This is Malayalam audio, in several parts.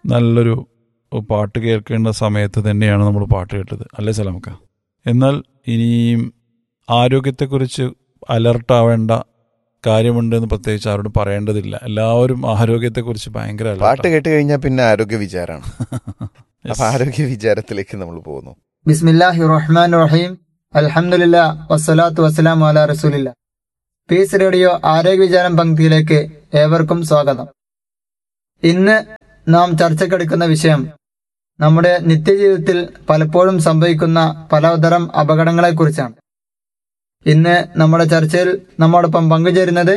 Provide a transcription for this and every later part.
നല്ലൊരു പാട്ട് കേൾക്കേണ്ട സമയത്ത് തന്നെയാണ് നമ്മൾ പാട്ട് കേട്ടത് അല്ലേ സലാമക്ക എന്നാൽ ഇനിയും ആരോഗ്യത്തെക്കുറിച്ച് അലർട്ടാവേണ്ട കാര്യമുണ്ടെന്ന് പ്രത്യേകിച്ച് ആരോടും പറയേണ്ടതില്ല എല്ലാവരും ആരോഗ്യത്തെക്കുറിച്ച് ഭയങ്കര alert പാട്ട് ആ. കേട്ട് കഴിഞ്ഞാൽ പിന്നെ ആരോഗ്യ വിചാരമാണ് അപ്പൊ ആരോഗ്യ വിചാരത്തിലേക്ക് നമ്മൾ പോകുന്നു ബിസ്മില്ലാഹി റഹ്മാൻ റഹീം അൽഹംദുലില്ല വസ്സലാത്തു വസ്സലാം അല റസൂലില്ല പീസ് റേഡിയോ ആരോഗ്യ വിചാരം പങ്ക്തിയിലേക്ക് ഏവർക്കും സ്വാഗതം ഇന്ന് നാം ചർച്ചക്കെടുക്കുന്ന വിഷയം നമ്മുടെ നിത്യജീവിതത്തിൽ പലപ്പോഴും സംഭവിക്കുന്ന പലതരം അപകടങ്ങളെക്കുറിച്ചാണ് ഇന്ന് നമ്മുടെ ചർച്ചയിൽ നമ്മോടൊപ്പം പങ്കുചേരുന്നത്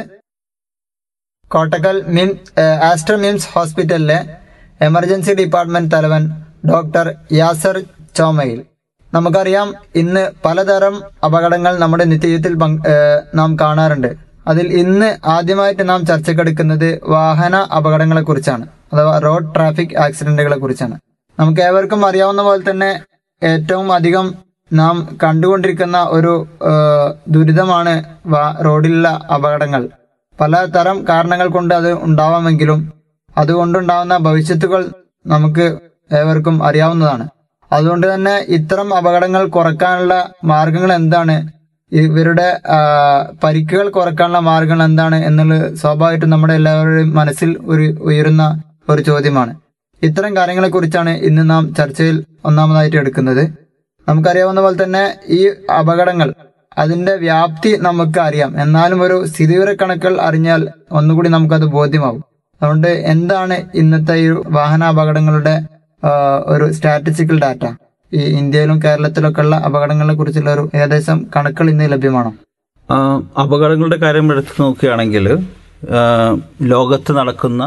കോട്ടക്കൽ മിം ഏഹ് ആസ്ട്ര മിംസ് ഹോസ്പിറ്റലിലെ എമർജൻസി ഡിപ്പാർട്ട്മെന്റ് തലവൻ ഡോക്ടർ യാസർ ചോമയിൽ നമുക്കറിയാം ഇന്ന് പലതരം അപകടങ്ങൾ നമ്മുടെ നിത്യജീവിതത്തിൽ പങ്ക്- ഏഹ് നാം കാണാറുണ്ട് അതിൽ ഇന്ന് ആദ്യമായിട്ട് നാം ചർച്ചക്കെടുക്കുന്നത് വാഹന അപകടങ്ങളെ കുറിച്ചാണ് അഥവാ റോഡ് ട്രാഫിക് ആക്സിഡന്റുകളെ കുറിച്ചാണ് നമുക്ക് ഏവർക്കും അറിയാവുന്ന പോലെ തന്നെ ഏറ്റവും അധികം നാം കണ്ടുകൊണ്ടിരിക്കുന്ന ഒരു ഏഹ്, ദുരിതമാണ് വാ- റോഡിലുള്ള അപകടങ്ങൾ പലതരം കാരണങ്ങൾ കൊണ്ട് അത് ഉണ്ടാവാമെങ്കിലും അതുകൊണ്ടുണ്ടാവുന്ന ഭവിഷ്യത്തുകൾ നമുക്ക് ഏവർക്കും അറിയാവുന്നതാണ് അതുകൊണ്ട് തന്നെ ഇത്തരം അപകടങ്ങൾ കുറക്കാനുള്ള മാർഗങ്ങൾ എന്താണ് ഇവരുടെ ആ, പരിക്കുകൾ കുറക്കാനുള്ള മാർഗങ്ങൾ എന്താണ് എന്നുള്ളത് സ്വാഭാവികമായിട്ടും നമ്മുടെ എല്ലാവരുടെയും മനസ്സിൽ ഒരു ഉയരുന്ന ഒരു ചോദ്യമാണ് ഇത്തരം കാര്യങ്ങളെ കുറിച്ചാണ് ഇന്ന് നാം ചർച്ചയിൽ ഒന്നാമതായിട്ട് എടുക്കുന്നത് നമുക്കറിയാവുന്ന പോലെ തന്നെ ഈ അപകടങ്ങൾ അതിന്റെ വ്യാപ്തി നമുക്ക് അറിയാം എന്നാലും ഒരു സ്ഥിതിവിവരക്കണക്കുകൾ അറിഞ്ഞാൽ ഒന്നുകൂടി നമുക്കത് ബോധ്യമാവും അതുകൊണ്ട് എന്താണ് ഇന്നത്തെ ഈ വാഹന അപകടങ്ങളുടെ ആ, ഒരു സ്റ്റാറ്റിസ്റ്റിക്കൽ ഡാറ്റ ഈ ഇന്ത്യയിലും കേരളത്തിലൊക്കെ ഉള്ള അപകടങ്ങളെ കുറിച്ചുള്ള ഒരു ഏകദേശം കണക്കുകൾ ഇന്ന് ലഭ്യമാണോ ആ, അപകടങ്ങളുടെ കാര്യം എടുത്തു നോക്കുകയാണെങ്കിൽ ആ, ലോകത്ത് നടക്കുന്ന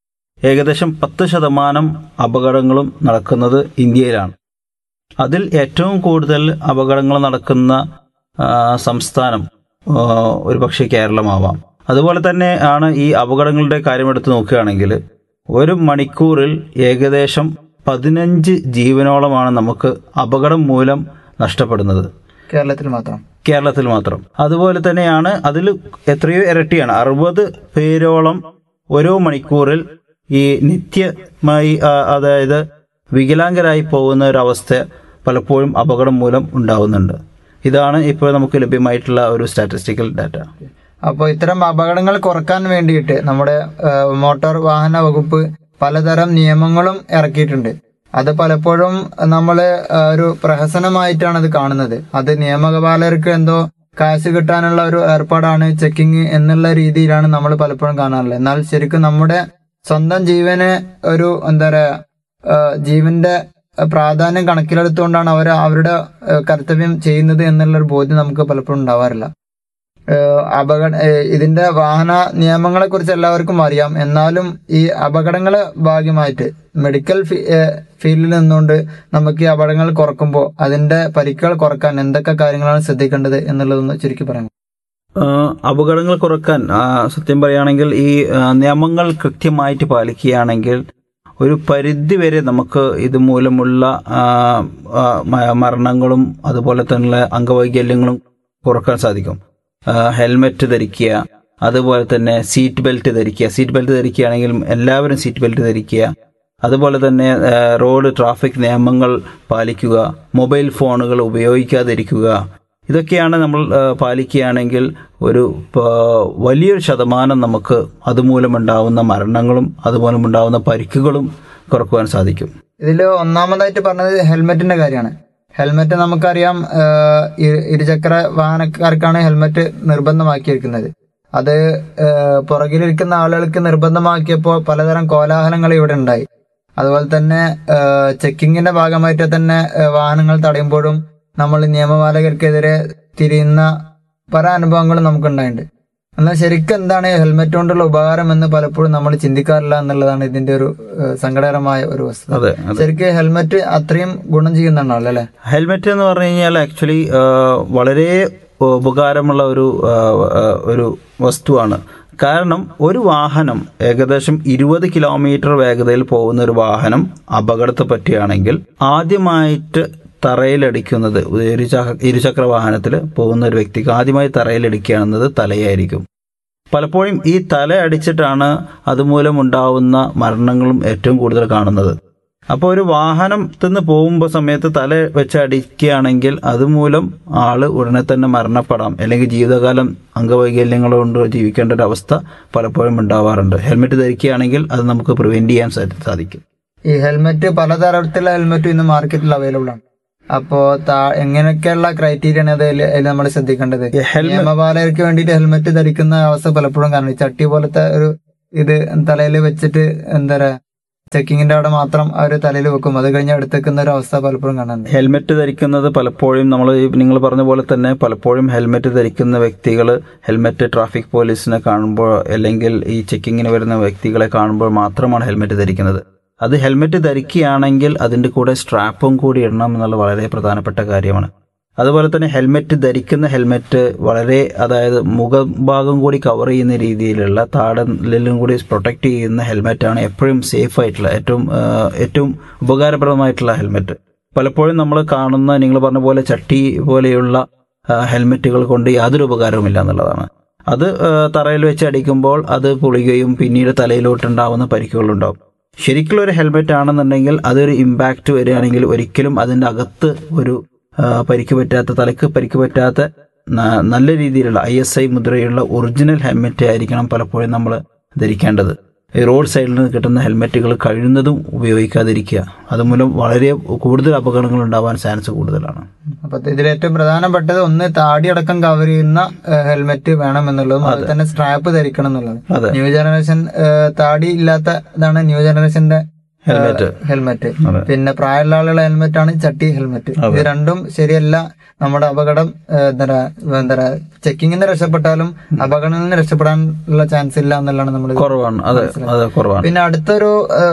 ഏകദേശം പത്ത് ശതമാനം അപകടങ്ങളും നടക്കുന്നത് ഇന്ത്യയിലാണ് അതിൽ ഏറ്റവും കൂടുതൽ അപകടങ്ങൾ നടക്കുന്ന ആ, സംസ്ഥാനം ആ, ഒരുപക്ഷെ കേരളമാവാം അതുപോലെ തന്നെ ആണ് ഈ അപകടങ്ങളുടെ കാര്യം എടുത്ത് നോക്കുകയാണെങ്കിൽ ഒരു മണിക്കൂറിൽ ഏകദേശം പതിനഞ്ച് ജീവനോളമാണ് നമുക്ക് അപകടം മൂലം നഷ്ടപ്പെടുന്നത് കേരളത്തിൽ മാത്രം കേരളത്തിൽ മാത്രം അതുപോലെ തന്നെയാണ് അതിൽ എത്രയോ ഇരട്ടിയാണ് അറുപത് പേരോളം ഓരോ മണിക്കൂറിൽ ഈ നിത്യമായി ആ, അതായത് വികലാംഗരായി പോകുന്ന ഒരു അവസ്ഥ പലപ്പോഴും അപകടം മൂലം ഉണ്ടാവുന്നുണ്ട് ഇതാണ് ഇപ്പോൾ നമുക്ക് ലഭ്യമായിട്ടുള്ള ഒരു സ്റ്റാറ്റിസ്റ്റിക്കൽ ഡാറ്റ അപ്പോൾ ഇത്തരം അപകടങ്ങൾ കുറക്കാൻ വേണ്ടിയിട്ട് നമ്മുടെ ആ, മോട്ടോർ വാഹന വകുപ്പ് പലതരം നിയമങ്ങളും ഇറക്കിയിട്ടുണ്ട് അത് പലപ്പോഴും നമ്മൾ ഒരു പ്രഹസനമായിട്ടാണ് അത് കാണുന്നത് അത് നിയമപാലകർക്ക് എന്തോ കാശ് കിട്ടാനുള്ള ഒരു ഏർപ്പാടാണ് ചെക്കിങ് എന്നുള്ള രീതിയിലാണ് നമ്മൾ പലപ്പോഴും കാണാറുള്ളത് എന്നാൽ ശരിക്കും നമ്മുടെ സ്വന്തം ജീവന് ഒരു എന്താ പറയാ ആ, ജീവന്റെ പ്രാധാന്യം കണക്കിലെടുത്തുകൊണ്ടാണ് അവർ അവരുടെ ആ, കർത്തവ്യം ചെയ്യുന്നത് എന്നുള്ള ഒരു ബോധ്യം നമുക്ക് പലപ്പോഴും ഉണ്ടാവാറില്ല ഏഹ് അപകട ഏഹ് ഇതിന്റെ വാഹന നിയമങ്ങളെ കുറിച്ച് എല്ലാവർക്കും അറിയാം എന്നാലും ഈ അപകടങ്ങളെ ഭാഗ്യമായിട്ട് മെഡിക്കൽ ഫീ- ഏഹ് ഫീൽഡിൽ നിന്നുകൊണ്ട് നമുക്ക് ഈ അപകടങ്ങൾ കുറക്കുമ്പോൾ അതിന്റെ പരിക്കുകൾ കുറക്കാൻ എന്തൊക്കെ കാര്യങ്ങളാണ് ശ്രദ്ധിക്കേണ്ടത് എന്നുള്ളതൊന്ന് ചുരുക്കി പറയാം ആ, അപകടങ്ങൾ കുറക്കാൻ ആ, സത്യം പറയുകയാണെങ്കിൽ ഈ ആ, നിയമങ്ങൾ കൃത്യമായിട്ട് പാലിക്കുകയാണെങ്കിൽ ഒരു പരിധി വരെ നമുക്ക് ഇതുമൂലമുള്ള ആ, ആ, മ- മരണങ്ങളും അതുപോലെ തന്നെ അംഗവൈകല്യങ്ങളും കുറക്കാൻ സാധിക്കും ആ, ഹെൽമെറ്റ് ധരിക്കുക അതുപോലെ തന്നെ സീറ്റ് ബെൽറ്റ് ധരിക്കുക സീറ്റ് ബെൽറ്റ് ധരിക്കുകയാണെങ്കിൽ എല്ലാവരും സീറ്റ് ബെൽറ്റ് ധരിക്കുക അതുപോലെ തന്നെ ആ, റോഡ് ട്രാഫിക് നിയമങ്ങൾ പാലിക്കുക മൊബൈൽ ഫോണുകൾ ഉപയോഗിക്കാതിരിക്കുക ഇതൊക്കെയാണ് നമ്മൾ ആ, പാലിക്കുകയാണെങ്കിൽ ഒരു പ- വലിയൊരു ശതമാനം നമുക്ക് അതുമൂലമുണ്ടാവുന്ന മരണങ്ങളും അതുമൂലമുണ്ടാവുന്ന പരിക്കുകളും കുറക്കുവാൻ സാധിക്കും ഇതിൽ ഒന്നാമതായിട്ട് പറഞ്ഞത് ഹെൽമെറ്റിന്റെ കാര്യമാണ് ഹെൽമെറ്റ് നമുക്കറിയാം ഏഹ് ഇരു- ഇരുചക്ര വാഹനക്കാർക്കാണ് ഹെൽമെറ്റ് നിർബന്ധമാക്കിയിരിക്കുന്നത് അത് ഏഹ് പുറകിലിരിക്കുന്ന ആളുകൾക്ക് നിർബന്ധമാക്കിയപ്പോൾ പലതരം കോലാഹലങ്ങൾ ഇവിടെ ഉണ്ടായി അതുപോലെ തന്നെ ഏഹ് ചെക്കിങ്ങിന്റെ ഭാഗമായിട്ട് തന്നെ ഏഹ് വാഹനങ്ങൾ തടയുമ്പോഴും നമ്മൾ നിയമപാലകർക്കെതിരെ തിരിയുന്ന പല അനുഭവങ്ങളും നമുക്കുണ്ടായിട്ടുണ്ട് എന്നാൽ ശരിക്കും എന്താണ് ഹെൽമെറ്റ് കൊണ്ടുള്ള ഉപകാരം എന്ന് പലപ്പോഴും നമ്മൾ ചിന്തിക്കാറില്ല എന്നുള്ളതാണ് ഇതിന്റെ ഒരു ഏഹ് സങ്കടകരമായ ഒരു വസ്തുത അതെ അതെ ശരിക്കും ഹെൽമെറ്റ് അത്രയും ഗുണം ചെയ്യുന്നുണ്ടാവല്ലോ അല്ലെ ഹെൽമെറ്റ് എന്ന് പറഞ്ഞു കഴിഞ്ഞാൽ ആക്ച്വലി വളരെ ഉപകാരമുള്ള ഒരു ആ, ആ, ഒരു വസ്തുവാണ് കാരണം ഒരു വാഹനം ഏകദേശം ഇരുപത് കിലോമീറ്റർ വേഗതയിൽ പോകുന്ന ഒരു വാഹനം അപകടത്തെ പറ്റിയാണെങ്കിൽ ആദ്യമായിട്ട് തറയിലടിക്കുന്നത് ഒരു ഇരുചക്ര ഇരുചക്ര വാഹനത്തിൽ പോകുന്ന ഒരു വ്യക്തിക്ക് ആദ്യമായി തറയിലടിക്കുകയാണെന്നത് തലയായിരിക്കും പലപ്പോഴും ഈ തല അടിച്ചിട്ടാണ് അതുമൂലം ഉണ്ടാവുന്ന മരണങ്ങളും ഏറ്റവും കൂടുതൽ കാണുന്നത് അപ്പോൾ ഒരു വാഹനത്തിൽ നിന്ന് പോകുമ്പോൾ സമയത്ത് തല വെച്ച് അടിക്കുകയാണെങ്കിൽ അതുമൂലം ആള് ഉടനെ തന്നെ മരണപ്പെടാം അല്ലെങ്കിൽ ജീവിതകാലം അംഗവൈകല്യങ്ങൾ കൊണ്ട് ജീവിക്കേണ്ട ഒരു അവസ്ഥ പലപ്പോഴും ഉണ്ടാവാറുണ്ട് ഹെൽമെറ്റ് ധരിക്കുകയാണെങ്കിൽ അത് നമുക്ക് പ്രിവെന്റ് ചെയ്യാൻ സാ- സാധിക്കും ഈ ഹെൽമെറ്റ് പലതരത്തിലുള്ള ഹെൽമെറ്റ് ഇന്ന് മാർക്കറ്റിൽ അവൈലബിൾ ആണ് അപ്പോ താ- എങ്ങനെയൊക്കെയുള്ള ക്രൈറ്റീരിയ ആണ് അതിൽ നമ്മൾ ശ്രദ്ധിക്കേണ്ടത് ഈ ഹെൽമെ- നിയമപാലകർക്ക് വേണ്ടിയിട്ട് ഹെൽമെറ്റ് ധരിക്കുന്ന അവസ്ഥ പലപ്പോഴും കാണും ഈ ചട്ടി പോലത്തെ ഒരു ഇത് തലയിൽ വെച്ചിട്ട് എന്താ പറയാ ചെക്കിങ്ങിന്റെ അവിടെ മാത്രം അവർ തലയിൽ വെക്കും അത് കഴിഞ്ഞ് എടുത്തേക്കുന്ന ഒരു അവസ്ഥ പലപ്പോഴും കാണാറുണ്ട് ഹെൽമെറ്റ് ധരിക്കുന്നത് പലപ്പോഴും നമ്മൾ നിങ്ങൾ പറഞ്ഞ പോലെ തന്നെ പലപ്പോഴും ഹെൽമെറ്റ് ധരിക്കുന്ന വ്യക്തികൾ ഹെൽമെറ്റ് ട്രാഫിക് പോലീസിനെ കാണുമ്പോൾ അല്ലെങ്കിൽ ഈ ചെക്കിങ്ങിന് വരുന്ന വ്യക്തികളെ കാണുമ്പോൾ മാത്രമാണ് ഹെൽമെറ്റ് ധരിക്കുന്നത് അത് ഹെൽമെറ്റ് ധരിക്കുകയാണെങ്കിൽ അതിൻ്റെ കൂടെ സ്ട്രാപ്പും കൂടി ഇടണം എന്നുള്ളത് വളരെ പ്രധാനപ്പെട്ട കാര്യമാണ് അതുപോലെ തന്നെ ഹെൽമെറ്റ് ധരിക്കുന്ന ഹെൽമെറ്റ് വളരെ അതായത് മുഖഭാഗം കൂടി കവർ ചെയ്യുന്ന രീതിയിലുള്ള താടലിലും കൂടി പ്രൊട്ടക്ട് ചെയ്യുന്ന ഹെൽമെറ്റാണ് എപ്പോഴും സേഫ് ആയിട്ടുള്ള ഏറ്റവും ആ, ഏറ്റവും ഉപകാരപ്രദമായിട്ടുള്ള ഹെൽമെറ്റ് പലപ്പോഴും നമ്മൾ കാണുന്ന നിങ്ങൾ പറഞ്ഞ പോലെ ചട്ടി പോലെയുള്ള ആ, ഹെൽമെറ്റുകൾ കൊണ്ട് യാതൊരു ഉപകാരവുമില്ല എന്നുള്ളതാണ് അത് ആ, തറയിൽ വെച്ച് അടിക്കുമ്പോൾ അത് പൊളിയുകയും പിന്നീട് തലയിലോട്ടുണ്ടാവുന്ന പരിക്കുകളുണ്ടാവും ശരിക്കുള്ള ഒരു ഹെൽമെറ്റ് ആണെന്നുണ്ടെങ്കിൽ അതൊരു ഇമ്പാക്റ്റ് വരികയാണെങ്കിൽ ഒരിക്കലും അതിൻ്റെ അകത്ത് ഒരു ആ, പരിക്ക് പറ്റാത്ത തലക്ക് പരിക്ക് പറ്റാത്ത ന- നല്ല രീതിയിലുള്ള ഐ എസ് ഐ മുദ്രയുള്ള ഒറിജിനൽ ഹെൽമെറ്റ് ആയിരിക്കണം പലപ്പോഴും നമ്മൾ ധരിക്കേണ്ടത് ഈ റോഡ് സൈഡിൽ നിന്ന് കിട്ടുന്ന ഹെൽമെറ്റുകൾ കഴിയുന്നതും ഉപയോഗിക്കാതിരിക്കുക അതുമൂലം വളരെ കൂടുതൽ അപകടങ്ങൾ ഉണ്ടാവാൻ ചാൻസ് കൂടുതലാണ് അപ്പൊ ഇതിൽ ഏറ്റവും പ്രധാനപ്പെട്ടത് ഒന്ന് താടി അടക്കം കവർ ചെയ്യുന്ന ഹെൽമെറ്റ് വേണം എന്നുള്ളതും അതുപോലെ തന്നെ സ്ട്രാപ്പ് ധരിക്കണം എന്നുള്ളത് അതെ ന്യൂ ജനറേഷൻ താടി ഇല്ലാത്ത ഇതാണ് ന്യൂ ജനറേഷന്റെ ഹെൽമെറ്റ് ഹെൽമെറ്റ് അതെ. പിന്നെ പ്രായമുള്ള ആളുകളുടെ ഹെൽമെറ്റ് ആണ് ചട്ടി ഹെൽമെറ്റ് ഇത് രണ്ടും ശരിയല്ല നമ്മുടെ അപകടം ഏഹ്, എന്താ പറയാ, എന്താ പറയാ ചെക്കിങ്ങിൽ നിന്ന് രക്ഷപ്പെട്ടാലും അപകടങ്ങളിൽ നിന്ന് രക്ഷപ്പെടാനുള്ള ചാൻസ് ഇല്ല എന്നുള്ളതാണ് നമ്മൾ കുറവാണ് അതെ അതെ കുറവാണ് പിന്നെ അടുത്തൊരു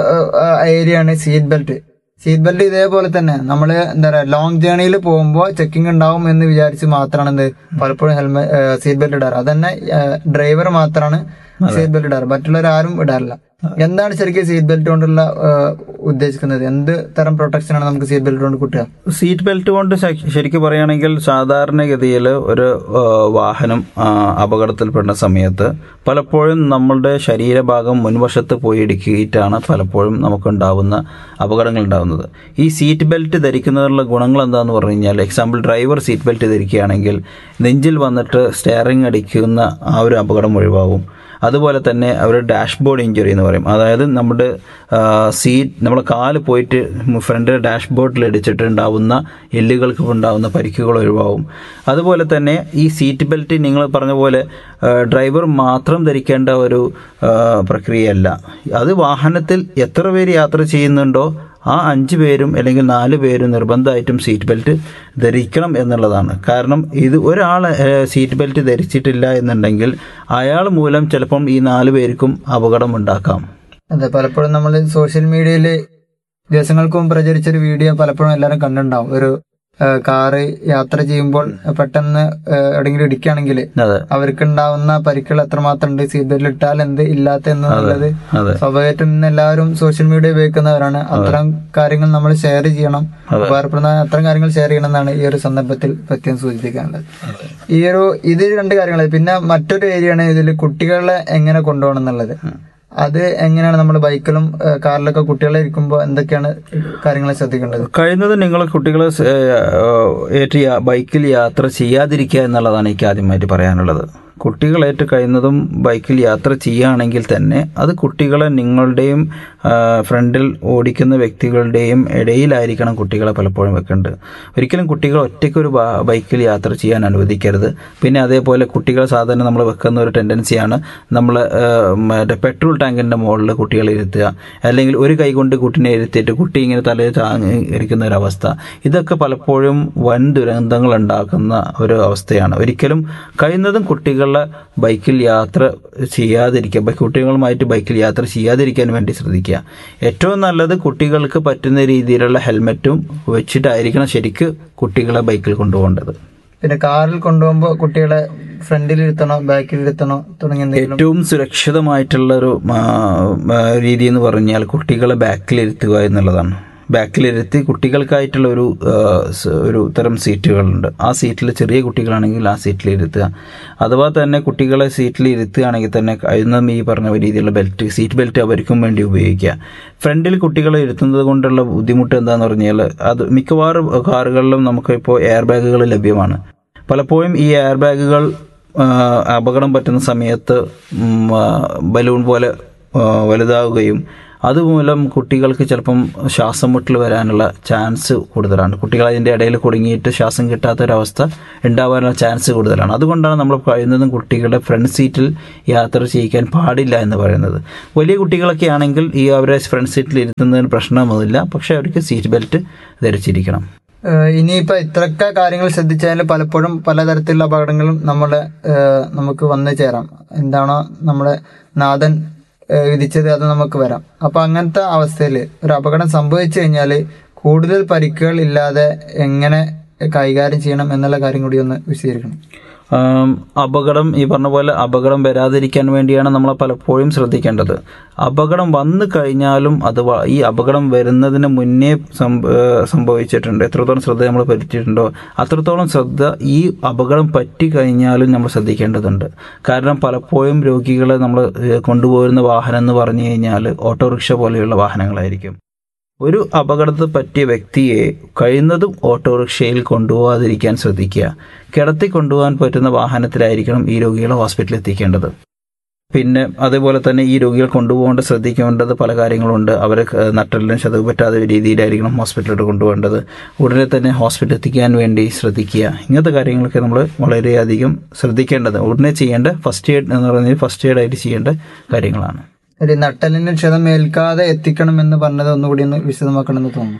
ഏരിയ ആണ് സീറ്റ് ബെൽറ്റ് സീറ്റ് ബെൽറ്റ് ഇതേപോലെ തന്നെ നമ്മൾ എന്താ പറയാ ലോങ് ജേണിയിൽ പോകുമ്പോൾ ചെക്കിംഗ് ഉണ്ടാവും എന്ന് വിചാരിച്ച് മാത്രമാണ് എന്ത് പലപ്പോഴും ഹെൽമെറ്റ് സീറ്റ് ബെൽറ്റ് ഇടാറ് അതന്നെ ഡ്രൈവർ മാത്രമാണ് സീറ്റ് ബെൽറ്റ് ഇടാറ് മറ്റുള്ളവർ ആരും ഇടാറില്ല എന്താണ് ശരിക്കും സീറ്റ് ബെൽറ്റ് കൊണ്ടുള്ള ഏഹ്, ഉദ്ദേശിക്കുന്നത് എന്ത് തരം പ്രൊട്ടക്ഷൻ ആണ് നമുക്ക് സീറ്റ് ബെൽറ്റ് കൊണ്ട് കിട്ടുക സീറ്റ് ബെൽറ്റ് കൊണ്ട് ശ- ശരിക്കും പറയുകയാണെങ്കിൽ സാധാരണഗതിയിൽ ഒരു ആ, വാഹനം ആ, അപകടത്തിൽപ്പെടുന്ന സമയത്ത് പലപ്പോഴും നമ്മളുടെ ശരീരഭാഗം മുൻവശത്ത് പോയി ഇടുക്കിയിട്ടാണ് പലപ്പോഴും നമുക്കുണ്ടാവുന്ന അപകടങ്ങൾ ഉണ്ടാകുന്നത് ഈ സീറ്റ് ബെൽറ്റ് ധരിക്കുന്നതിനുള്ള ഗുണങ്ങൾ എന്താണെന്ന് പറഞ്ഞു കഴിഞ്ഞാൽ എക്സാമ്പിൾ ഡ്രൈവർ സീറ്റ് ബെൽറ്റ് ധരിക്കുകയാണെങ്കിൽ നെഞ്ചിൽ വന്നിട്ട് സ്റ്റെയറിംഗ് അടിക്കുന്ന ആ ഒരു അപകടം ഒഴിവാകും അതുപോലെ തന്നെ അവർ ഡാഷ്ബോർഡ് ഇഞ്ചുറി എന്ന് പറയും അതായത് നമ്മുടെ സീറ്റ് നമ്മുടെ കാല് പോയിട്ട് ഫ്രണ്ട് ഡാഷ്ബോർഡിൽ ഇടിച്ചിട്ട് ഉണ്ടാവുന്ന എല്ലുകൾക്ക് ഉണ്ടാവുന്ന പരിക്കുകൾ ഒഴിവാകും അതുപോലെ തന്നെ ഈ സീറ്റ് ബെൽറ്റ് നിങ്ങൾ പറഞ്ഞ പോലെ ആ, ഡ്രൈവർ മാത്രം ധരിക്കേണ്ട ഒരു ആ, പ്രക്രിയയല്ല അത് വാഹനത്തിൽ എത്ര പേര് യാത്ര ചെയ്യുന്നുണ്ടോ ആ അഞ്ച് പേരും അല്ലെങ്കിൽ നാല് പേരും നിർബന്ധമായിട്ടും സീറ്റ് ബെൽറ്റ് ധരിക്കണം എന്നുള്ളതാണ് കാരണം ഇത് ഒരാൾ സീറ്റ് ബെൽറ്റ് ധരിച്ചിട്ടില്ല എന്നുണ്ടെങ്കിൽ അയാൾ മൂലം ചിലപ്പം ഈ നാല് പേർക്കും അപകടം ഉണ്ടാക്കാം അതെ പലപ്പോഴും നമ്മൾ സോഷ്യൽ മീഡിയയിൽ ദിവസങ്ങൾക്ക് മുമ്പ് പ്രചരിച്ചൊരു വീഡിയോ പലപ്പോഴും എല്ലാവരും കണ്ടിട്ടുണ്ടാവും ഒരു ഏഹ്, കാറ് യാത്ര ചെയ്യുമ്പോൾ പെട്ടെന്ന് ഏഹ്, എവിടെയെങ്കിലും ഇടിക്കുകയാണെങ്കിൽ അതെ അവർക്ക് ഉണ്ടാവുന്ന പരിക്കുകൾ എത്രമാത്രം ഉണ്ട് സീറ്റ് ബെൽറ്റ് ഇട്ടാൽ എന്ത് ഇല്ലാത്ത എന്നുള്ളത് അതെ സ്വാഭാവികമായിട്ടും ഇന്ന് എല്ലാവരും സോഷ്യൽ മീഡിയ ഉപയോഗിക്കുന്നവരാണ് അത്തരം കാര്യങ്ങൾ നമ്മൾ ഷെയർ ചെയ്യണം ഉപകാരപ്പെടുന്ന അത്തരം കാര്യങ്ങൾ ഷെയർ ചെയ്യണം എന്നാണ് ഈ ഒരു സന്ദർഭത്തിൽ പ്രത്യേകം സൂചിപ്പിക്കാനുള്ളത് ഈ ഒരു ഇത് രണ്ട് കാര്യങ്ങൾ പിന്നെ മറ്റൊരു ഏരിയ ആണ് ഇതിൽ കുട്ടികളെ എങ്ങനെ കൊണ്ടുപോകണം എന്നുള്ളത് അത് എങ്ങനെയാണ് നമ്മൾ ബൈക്കിലും ഏഹ്, കാറിലൊക്കെ കുട്ടികളെ ഇരിക്കുമ്പോൾ എന്തൊക്കെയാണ് കാര്യങ്ങൾ ശ്രദ്ധിക്കേണ്ടത് കഴിയുന്നത് നിങ്ങൾ കുട്ടികളെ സ്- ഏഹ് ഏറ്റ് യാ- ബൈക്കിൽ യാത്ര ചെയ്യാതിരിക്കുക എന്നുള്ളതാണ് എനിക്ക് ആദ്യമായിട്ട് പറയാനുള്ളത് കുട്ടികളേറ്റ് കഴിയുന്നതും ബൈക്കിൽ യാത്ര ചെയ്യുകയാണെങ്കിൽ തന്നെ അത് കുട്ടികളെ നിങ്ങളുടെയും ആ, ഫ്രണ്ടിൽ ഓടിക്കുന്ന വ്യക്തികളുടെയും ഇടയിലായിരിക്കണം കുട്ടികളെ പലപ്പോഴും വെക്കേണ്ടത് ഒരിക്കലും കുട്ടികൾ ഒറ്റയ്ക്ക് ഒരു ബ- ബൈക്കിൽ യാത്ര ചെയ്യാൻ അനുവദിക്കരുത് പിന്നെ അതേപോലെ കുട്ടികൾ സാധാരണ നമ്മൾ വെക്കുന്ന ഒരു ടെൻഡൻസിയാണ് നമ്മൾ മറ്റേ പെട്രോൾ ടാങ്കിൻ്റെ മുകളിൽ കുട്ടികളെ ഇരുത്തുക അല്ലെങ്കിൽ ഒരു കൈ കൊണ്ട് കുട്ടിനെ ഇരുത്തിയിട്ട് കുട്ടി ഇങ്ങനെ തലയിൽ താങ്ങി ഇരിക്കുന്ന ഒരു അവസ്ഥ ഇതൊക്കെ പലപ്പോഴും വൻ ദുരന്തങ്ങൾ ഉണ്ടാക്കുന്ന ഒരു അവസ്ഥയാണ് ഒരിക്കലും കഴിയുന്നതും കുട്ടികളെ ബൈക്കിൽ യാത്ര ചെയ്യാതിരിക്കുക ബൈ- കുട്ടികളുമായിട്ട് ബൈക്കിൽ യാത്ര ചെയ്യാതിരിക്കാൻ വേണ്ടി ശ്രദ്ധിക്കുക ഏറ്റവും നല്ലത് കുട്ടികൾക്ക് പറ്റുന്ന രീതിയിലുള്ള ഹെൽമെറ്റും വെച്ചിട്ടായിരിക്കണം ശരിക്ക് കുട്ടികളെ ബൈക്കിൽ കൊണ്ടുപോകേണ്ടത് പിന്നെ കാറിൽ കൊണ്ടുപോകുമ്പോൾ കുട്ടികളെ ഫ്രണ്ടിൽ ഇരുത്തണോ ബാക്കിൽ ഇരുത്തണോ തുടങ്ങിയ എന്തെങ്കിലും ഏറ്റവും സുരക്ഷിതമായിട്ടുള്ള ഒരു ആ, ആ, രീതി എന്ന് പറഞ്ഞാൽ കുട്ടികളെ ബാക്കിൽ ഇരുത്തുക എന്നുള്ളതാണ് ബാക്കിലിരുത്തി കുട്ടികൾക്കായിട്ടുള്ള ഒരു ആ, സ് ഒരു തരം സീറ്റുകളുണ്ട് ആ സീറ്റിൽ ചെറിയ കുട്ടികളാണെങ്കിൽ ആ സീറ്റിൽ ഇരുത്തുക അഥവാ തന്നെ കുട്ടികളെ സീറ്റിൽ ഇരുത്തുകയാണെങ്കിൽ തന്നെ കഴിയുന്നതും ഈ പറഞ്ഞ രീതിയിലുള്ള ബെൽറ്റ് സീറ്റ് ബെൽറ്റ് അവർക്കും വേണ്ടി ഉപയോഗിക്കുക ഫ്രണ്ടിൽ കുട്ടികളെ ഇരുത്തുന്നത് കൊണ്ടുള്ള ബുദ്ധിമുട്ട് എന്താന്ന് പറഞ്ഞാൽ അത് മിക്കവാറും കാറുകളിലും നമുക്കിപ്പോൾ എയർ ബാഗുകൾ ലഭ്യമാണ് പലപ്പോഴും ഈ എയർ ബാഗുകൾ ആ, അപകടം പറ്റുന്ന സമയത്ത് ഉം, ആ, ബലൂൺ പോലെ ആ, വലുതാവുകയും അതുമൂലം കുട്ടികൾക്ക് ചിലപ്പം ശ്വാസം മുട്ടൽ വരാനുള്ള ചാൻസ് കൂടുതലാണ് കുട്ടികൾ അതിൻ്റെ ഇടയിൽ കുടുങ്ങിയിട്ട് ശ്വാസം കിട്ടാത്തൊരവസ്ഥ ഉണ്ടാവാനുള്ള ചാൻസ് കൂടുതലാണ് അതുകൊണ്ടാണ് നമ്മൾ കഴിയുന്നതും കുട്ടികളുടെ ഫ്രണ്ട് സീറ്റിൽ യാത്ര ചെയ്യിക്കാൻ പാടില്ല എന്ന് പറയുന്നത് വലിയ കുട്ടികളൊക്കെ ആണെങ്കിൽ ഈ അവരെ ഫ്രണ്ട് സീറ്റിൽ ഇരുത്തുന്നതിന് പ്രശ്നമൊന്നുമില്ല പക്ഷേ അവർക്ക് സീറ്റ് ബെൽറ്റ് ധരിച്ചിരിക്കണം ഏഹ് ഇനിയിപ്പോ ഇത്രയൊക്കെ കാര്യങ്ങൾ ശ്രദ്ധിച്ചാൽ പലപ്പോഴും പലതരത്തിലുള്ള അപകടങ്ങളും നമ്മളെ ഏഹ് നമുക്ക് വന്നു ചേരാം എന്താണോ നമ്മുടെ നാഥൻ ഏഹ് വിധിച്ചത് അത് നമുക്ക് വരാം അപ്പൊ അങ്ങനത്തെ അവസ്ഥയിൽ ഒരു അപകടം സംഭവിച്ചു കഴിഞ്ഞാൽ കൂടുതൽ പരിക്കുകൾ ഇല്ലാതെ എങ്ങനെ കൈകാര്യം ചെയ്യണം എന്നുള്ള കാര്യം കൂടി ഒന്ന് വിശദീകരിക്കണം ആം, അപകടം ഈ പറഞ്ഞ പോലെ അപകടം വരാതിരിക്കാൻ വേണ്ടിയാണ് നമ്മൾ പലപ്പോഴും ശ്രദ്ധിക്കേണ്ടത് അപകടം വന്നു കഴിഞ്ഞാലും അത് വ- ഈ അപകടം വരുന്നതിന് മുന്നേ സംഭ- ഏഹ് സംഭവിച്ചിട്ടുണ്ട് എത്രത്തോളം ശ്രദ്ധ നമ്മൾ പറ്റിയിട്ടുണ്ടോ അത്രത്തോളം ശ്രദ്ധ ഈ അപകടം പറ്റി കഴിഞ്ഞാലും നമ്മൾ ശ്രദ്ധിക്കേണ്ടതുണ്ട് കാരണം പലപ്പോഴും രോഗികളെ നമ്മൾ ഏഹ് കൊണ്ടുപോകുന്ന വാഹനം എന്ന് പറഞ്ഞു കഴിഞ്ഞാൽ ഓട്ടോറിക്ഷ പോലെയുള്ള വാഹനങ്ങളായിരിക്കും ഒരു അപകടത്തിൽ പറ്റിയ വ്യക്തിയെ കഴിയുന്നതും ഓട്ടോറിക്ഷയിൽ കൊണ്ടുപോകാതിരിക്കാൻ ശ്രദ്ധിക്കുക കിടത്തി കൊണ്ടുപോകാൻ പറ്റുന്ന വാഹനത്തിലായിരിക്കണം ഈ രോഗികളെ ഹോസ്പിറ്റലിൽ എത്തിക്കേണ്ടത് പിന്നെ അതേപോലെ തന്നെ ഈ രോഗികൾ കൊണ്ടുപോകേണ്ട ശ്രദ്ധിക്കേണ്ടത് പല കാര്യങ്ങളുണ്ട് അവരെ ക- നട്ടെല്ലിനും ചതവ് പറ്റാത്ത രീതിയിലായിരിക്കണം ഹോസ്പിറ്റലിലോട്ട് കൊണ്ടുപോകേണ്ടത് ഉടനെ തന്നെ ഹോസ്പിറ്റലിൽ എത്തിക്കാൻ വേണ്ടി ശ്രദ്ധിക്കുക ഇങ്ങനത്തെ കാര്യങ്ങളൊക്കെ നമ്മൾ വളരെയധികം ശ്രദ്ധിക്കേണ്ടത് ഉടനെ ചെയ്യേണ്ട ഫസ്റ്റ് എയ്ഡ് എന്ന് പറയുന്നത് ഫസ്റ്റ് എയ്ഡ് ആയിട്ട് ചെയ്യേണ്ട കാര്യങ്ങളാണ് ഒരു നട്ടലിന് ക്ഷതം ഏൽക്കാതെ എത്തിക്കണം എന്ന് പറഞ്ഞത് ഒന്നുകൂടി ഒന്ന് വിശദമാക്കണമെന്ന് തോന്നുന്നു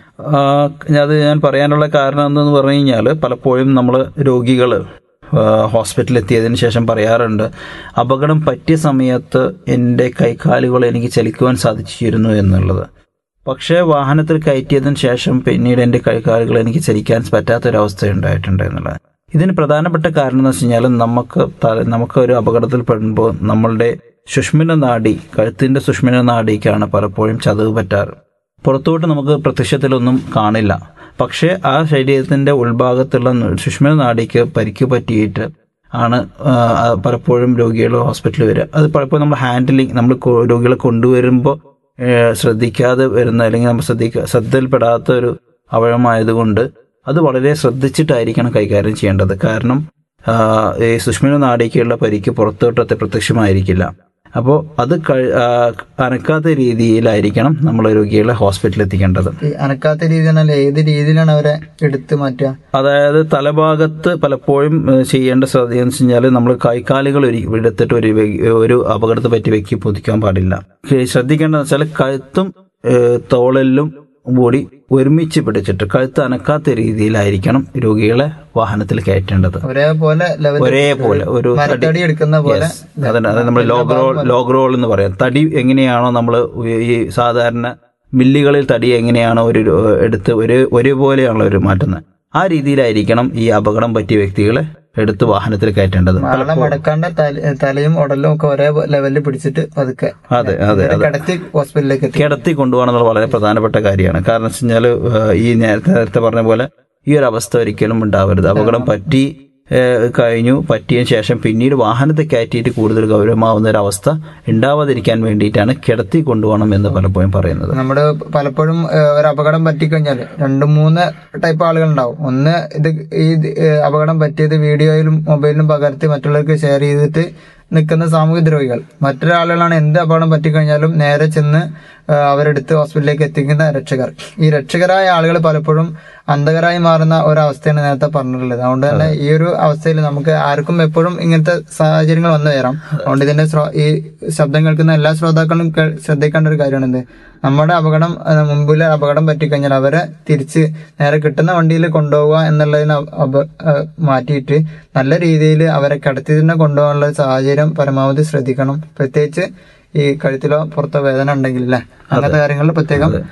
ആ, അത് ഞാൻ പറയാനുള്ള കാരണം എന്തെന്ന് പറഞ്ഞു കഴിഞ്ഞാൽ പലപ്പോഴും നമ്മൾ രോഗികൾ ഹോസ്പിറ്റലിൽ എത്തിയതിന് ശേഷം പറയാറുണ്ട് അപകടം പറ്റിയ സമയത്ത് എൻ്റെ കൈകാലുകൾ എനിക്ക് ചലിക്കുവാൻ സാധിച്ചിരുന്നു എന്നുള്ളത് പക്ഷേ വാഹനത്തിൽ കയറ്റിയതിന് ശേഷം പിന്നീട് എൻ്റെ കൈകാലുകൾ എനിക്ക് ചലിക്കാൻ പറ്റാത്തൊരവസ്ഥ ഉണ്ടായിട്ടുണ്ട് എന്നുള്ളത് ഇതിന് പ്രധാനപ്പെട്ട കാരണം എന്ന് വെച്ച് കഴിഞ്ഞാൽ നമുക്ക് ത- നമുക്ക് ഒരു അപകടത്തിൽ പെടുമ്പോൾ നമ്മളുടെ സുഷ്മിന നാഡി കഴുത്തിൻ്റെ സുഷ്മിന നാഡിക്കാണ് പലപ്പോഴും ചതവ് പറ്റാറ് പുറത്തോട്ട് നമുക്ക് പ്രത്യക്ഷത്തിലൊന്നും കാണില്ല പക്ഷേ ആ ശരീരത്തിന്റെ ഉൾഭാഗത്തുള്ള സുഷ്മിന നാഡിക്ക് പരിക്ക് പറ്റിയിട്ട് ആണ് ആ, ആ, പലപ്പോഴും രോഗികൾ ഹോസ്പിറ്റലിൽ വരിക അത് പലപ്പോഴും നമ്മൾ ഹാൻഡിലിങ് നമ്മൾ കൊ- രോഗികളെ കൊണ്ടുവരുമ്പോൾ ഏഹ്, ശ്രദ്ധിക്കാതെ വരുന്ന അല്ലെങ്കിൽ നമ്മൾ ശ്രദ്ധിക്ക ശ്രദ്ധയിൽപ്പെടാത്ത ഒരു അവയവമായതുകൊണ്ട് അത് വളരെ ശ്രദ്ധിച്ചിട്ടായിരിക്കണം കൈകാര്യം ചെയ്യേണ്ടത് കാരണം ആ, ഈ സുഷ്മിന നാഡിക്കുള്ള പരിക്ക് പുറത്തോട്ടത്തെ പ്രത്യക്ഷമായിരിക്കില്ല അപ്പോൾ അത് കഴി- ആ, അനക്കാത്ത രീതിയിലായിരിക്കണം നമ്മൾ രോഗികളെ ഹോസ്പിറ്റലിൽ എത്തിക്കേണ്ടത് ഈ അനക്കാത്ത രീതി പറഞ്ഞാൽ ഏത് രീതിയിലാണ് അവരെ എടുത്തു മാറ്റുക അതായത് തലഭാഗത്ത് പലപ്പോഴും ഏഹ്, ചെയ്യേണ്ട ശ്രദ്ധ എന്ന് വെച്ച് കഴിഞ്ഞാൽ നമ്മൾ കൈക്കാലുകൾ ഒരു എടുത്തിട്ട് ഒരു വ്യ- ഒരു അപകടത്തെ പറ്റി വ്യക്തി പൊതിക്കാൻ പാടില്ല ഏഹ്, ശ്രദ്ധിക്കേണ്ടതെന്ന് വെച്ചാൽ കഴുത്തും ഏഹ്, തോളലിലും കൂടി ഒരുമിച്ച് പിടിച്ചിട്ട് കഴുത്ത് അനക്കാത്ത രീതിയിലായിരിക്കണം രോഗികളെ വാഹനത്തിൽ കയറ്റേണ്ടത് ഒരേപോലെ ലെവൽ ഒരേപോലെ ഒരു തടി- മരത്തടി എടുക്കുന്ന പോലെ Yes. അതന്നെ അത് നമ്മൾ ലോഗ് റോൾ ലോഗ് റോൾ എന്ന് പറയാം തടി എങ്ങനെയാണോ നമ്മൾ ഈ സാധാരണ മില്ലുകളിൽ തടി എങ്ങനെയാണോ ഒരു രോ- എടുത്ത് ഒരു ഒരേപോലെയാണല്ലോ ഒരു മാറ്റുന്നത് ആ രീതിയിലായിരിക്കണം ഈ അപകടം പറ്റിയ വ്യക്തികളെ എടുത്ത് വാഹനത്തിൽ കയറ്റേണ്ടത് ആളെ മടക്കാണ്ട് തല- തലയും ഉടലും ഒക്കെ ഒരേ ലെവലിൽ പിടിച്ചിട്ട് പതുക്കെ അതെ അതെ ഇവരെ അതെ കിടത്തി ഹോസ്പിറ്റലിലേക്ക് എത്തി കിടത്തി കൊണ്ടുപോകണമെന്നുള്ള വളരെ പ്രധാനപ്പെട്ട കാര്യമാണ് കാരണം വെച്ച് കഴിഞ്ഞാൽ ഈ നേരത്തെ നേരത്തെ പറഞ്ഞ പോലെ ഈ ഒരു അവസ്ഥ ഒരിക്കലും ഉണ്ടാവരുത് അപകടം പറ്റി ഏഹ്, കഴിഞ്ഞു പറ്റിയതിനു ശേഷം പിന്നീട് വാഹനത്തെ കയറ്റിയിട്ട് കൂടുതൽ ഗൗരവമാവുന്ന ഒരു അവസ്ഥ ഉണ്ടാവാതിരിക്കാൻ വേണ്ടിയിട്ടാണ് കിടത്തി കൊണ്ടുപോകണം എന്ന് പലപ്പോഴും പറയുന്നത് നമ്മുടെ പലപ്പോഴും ഏഹ്, ഒരു അപകടം പറ്റിക്കഴിഞ്ഞാൽ രണ്ട് മൂന്ന് ടൈപ്പ് ആളുകൾ ഉണ്ടാവും ഒന്ന് ഇത് ഈ ഇത്, ഏഹ്, അപകടം പറ്റിയത് വീഡിയോയിലും മൊബൈലിലും പകർത്തി മറ്റുള്ളവർക്ക് ഷെയർ ചെയ്തിട്ട് നിൽക്കുന്ന സാമൂഹ്യ ദ്രോഹികൾ മറ്റൊരാളുകളാണ് എന്ത് അപകടം പറ്റിക്കഴിഞ്ഞാലും നേരെ ചെന്ന് ഏഹ്, അവരെടുത്ത് ഹോസ്പിറ്റലിലേക്ക് എത്തിക്കുന്ന രക്ഷകർ ഈ രക്ഷകരായ ആളുകൾ പലപ്പോഴും അന്ധകരായി മാറുന്ന ഒരവസ്ഥയാണ് നേരത്തെ പറഞ്ഞിട്ടുള്ളത് അതുകൊണ്ട് തന്നെ ഈ ഒരു അവസ്ഥയിൽ നമുക്ക് ആർക്കും എപ്പോഴും ഇങ്ങനത്തെ സാഹചര്യങ്ങൾ വന്നു വരാം അതുകൊണ്ട് ഇതിന്റെ ശ്രോ- ഈ ശബ്ദം കേൾക്കുന്ന എല്ലാ ശ്രോതാക്കളും കേ- ശ്രദ്ധിക്കേണ്ട ഒരു കാര്യമാണ് എന്ത് നമ്മുടെ അപകടം ആ, മുമ്പിലെ അപകടം പറ്റിക്കഴിഞ്ഞാൽ അവരെ തിരിച്ച് നേരെ കിട്ടുന്ന വണ്ടിയിൽ കൊണ്ടുപോവുക എന്നുള്ളതിന് അപ- അപ- ആ, മാറ്റിയിട്ട് നല്ല രീതിയിൽ അവരെ കിടത്തി തന്നെ കൊണ്ടുപോകാനുള്ള സാഹചര്യം പരമാവധി ശ്രദ്ധിക്കണം പ്രത്യേകിച്ച് ഈ കഴുത്തിലോ പുറത്തോ വേദന ഉണ്ടെങ്കിൽ അല്ലേ അങ്ങനത്തെ കാര്യങ്ങളിൽ പ്രത്യേകം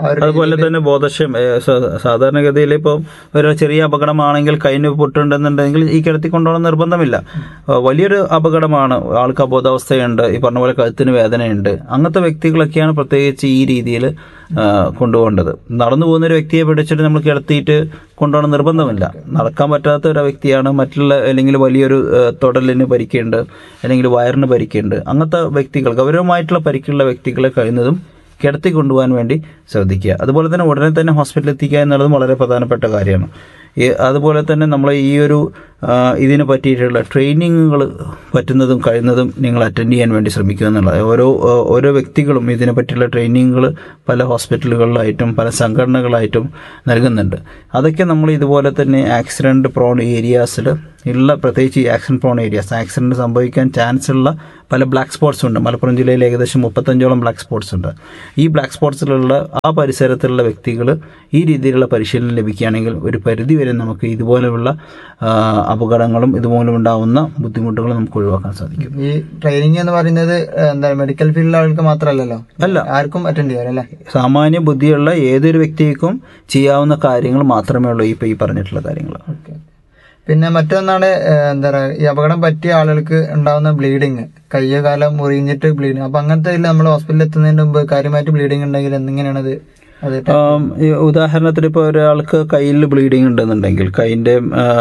ഒരു അതുപോലെ തന്നെ ബോധക്ഷം ഏ, സ- സാധാരണഗതിയിൽ ഇപ്പോൾ ഒരു ചെറിയ അപകടമാണെങ്കിൽ കൈന് പൊട്ടുണ്ടെന്നുണ്ടെങ്കിൽ ഈ കിടത്തി കൊണ്ടുപോകണം നിർബന്ധമില്ല ആ, വലിയൊരു അപകടമാണ് ആൾക്ക് അബോധാവസ്ഥയുണ്ട് ഈ പറഞ്ഞ പോലെ കഴുത്തിന് വേദനയുണ്ട് അങ്ങനത്തെ വ്യക്തികളൊക്കെയാണ് പ്രത്യേകിച്ച് ഈ രീതിയിൽ കൊണ്ടുപോകേണ്ടത് നടന്നു പോകുന്ന ഒരു വ്യക്തിയെ പിടിച്ചിട്ട് നമ്മൾ കിടത്തിയിട്ട് കൊണ്ടുപോകണം നിർബന്ധമില്ല നടക്കാൻ പറ്റാത്ത ഒരു വ്യക്തിയാണ് മറ്റുള്ള അല്ലെങ്കിൽ വലിയൊരു ആ, തൊടലിന് പരിക്കുണ്ട് അല്ലെങ്കിൽ വയറിന് പരിക്കുണ്ട് അങ്ങനത്തെ വ്യക്തികൾ ഗൗരവമായിട്ടുള്ള പരിക്കുള്ള വ്യക്തികളെ കഴിയുന്നതും കിടത്തി കൊണ്ടുപോകാൻ വേണ്ടി ശ്രദ്ധിക്കുക അതുപോലെ തന്നെ ഉടനെ തന്നെ ഹോസ്പിറ്റലിൽ എത്തിക്കുക എന്നുള്ളതും വളരെ പ്രധാനപ്പെട്ട കാര്യമാണ് ഈ അതുപോലെ തന്നെ നമ്മൾ ഈ ഒരു ആ, ഇതിനെ പറ്റിയിട്ടുള്ള ട്രെയിനിങ്ങുകൾ പറ്റുന്നതും കഴിയുന്നതും നിങ്ങൾ അറ്റൻഡ് ചെയ്യാൻ വേണ്ടി ശ്രമിക്കുക എന്നുള്ളത് ഓരോ ആ, ഓരോ വ്യക്തികളും ഇതിനെ പറ്റിയുള്ള ട്രെയിനിങ്ങുകൾ പല ഹോസ്പിറ്റലുകളിലായിട്ടും പല സംഘടനകളായിട്ടും നൽകുന്നുണ്ട് അതൊക്കെ നമ്മൾ ഇതുപോലെ തന്നെ ആക്സിഡൻറ്റ് പ്രോൺ ഏരിയാസിൽ ഉള്ള പ്രത്യേകിച്ച് ഈ ആക്സിഡൻറ്റ് പ്രോൺ ഏരിയാസ് ആക്സിഡൻറ്റ് സംഭവിക്കാൻ ചാൻസ് ഉള്ള പല ബ്ലാക്ക് സ്പോട്ട്സ് ഉണ്ട് മലപ്പുറം ജില്ലയിൽ ഏകദേശം മുപ്പത്തഞ്ചോളം ബ്ലാക്ക് സ്പോട്ട്സ് ഉണ്ട് ഈ ബ്ലാക്ക് സ്പോട്ട്സിലുള്ള ആ പരിസരത്തുള്ള വ്യക്തികൾ ഈ രീതിയിലുള്ള പരിശീലനം ലഭിക്കുകയാണെങ്കിൽ ഒരു പരിധി വരെ നമുക്ക് ഇതുപോലെയുള്ള ആ, അപകടങ്ങളും ഇതുമൂലം ഉണ്ടാവുന്ന ബുദ്ധിമുട്ടുകളും നമുക്ക് ഒഴിവാക്കാൻ സാധിക്കും ഈ ട്രെയിനിങ് എന്ന് പറയുന്നത് ഏഹ്, എന്താ മെഡിക്കൽ ഫീൽഡിലെ ആൾക്ക് മാത്രമല്ലല്ലോ അല്ല. ആർക്കും അറ്റൻഡ് ചെയ്യാം അല്ലേ സാമാന്യ ബുദ്ധിയുള്ള ഏതൊരു വ്യക്തിക്കും ചെയ്യാവുന്ന കാര്യങ്ങൾ മാത്രമേ ഉള്ളൂ ഇപ്പോൾ ഈ പറഞ്ഞിട്ടുള്ള കാര്യങ്ങൾ ഓക്കെ പിന്നെ മറ്റൊന്നാണ് ഏഹ്, എന്താ പറയുക ഈ അപകടം പറ്റിയ ആളുകൾക്ക് ഉണ്ടാവുന്ന ബ്ലീഡിങ് കയ്യോ കാലം മുറിഞ്ഞിട്ട് ബ്ലീഡിങ് അപ്പൊ അങ്ങനത്തെ നമ്മൾ ഹോസ്പിറ്റലിൽ എത്തുന്നതിന് മുമ്പ് കാര്യമായിട്ട് ബ്ലീഡിങ് ഉണ്ടെങ്കിൽ എന്തെങ്ങനെയാണത് അത് ആം, ഈ ഉദാഹരണത്തിന് ഇപ്പോൾ ഒരാൾക്ക് കയ്യിൽ ബ്ലീഡിങ് ഉണ്ടെന്നുണ്ടെങ്കിൽ കൈയിൻ്റെ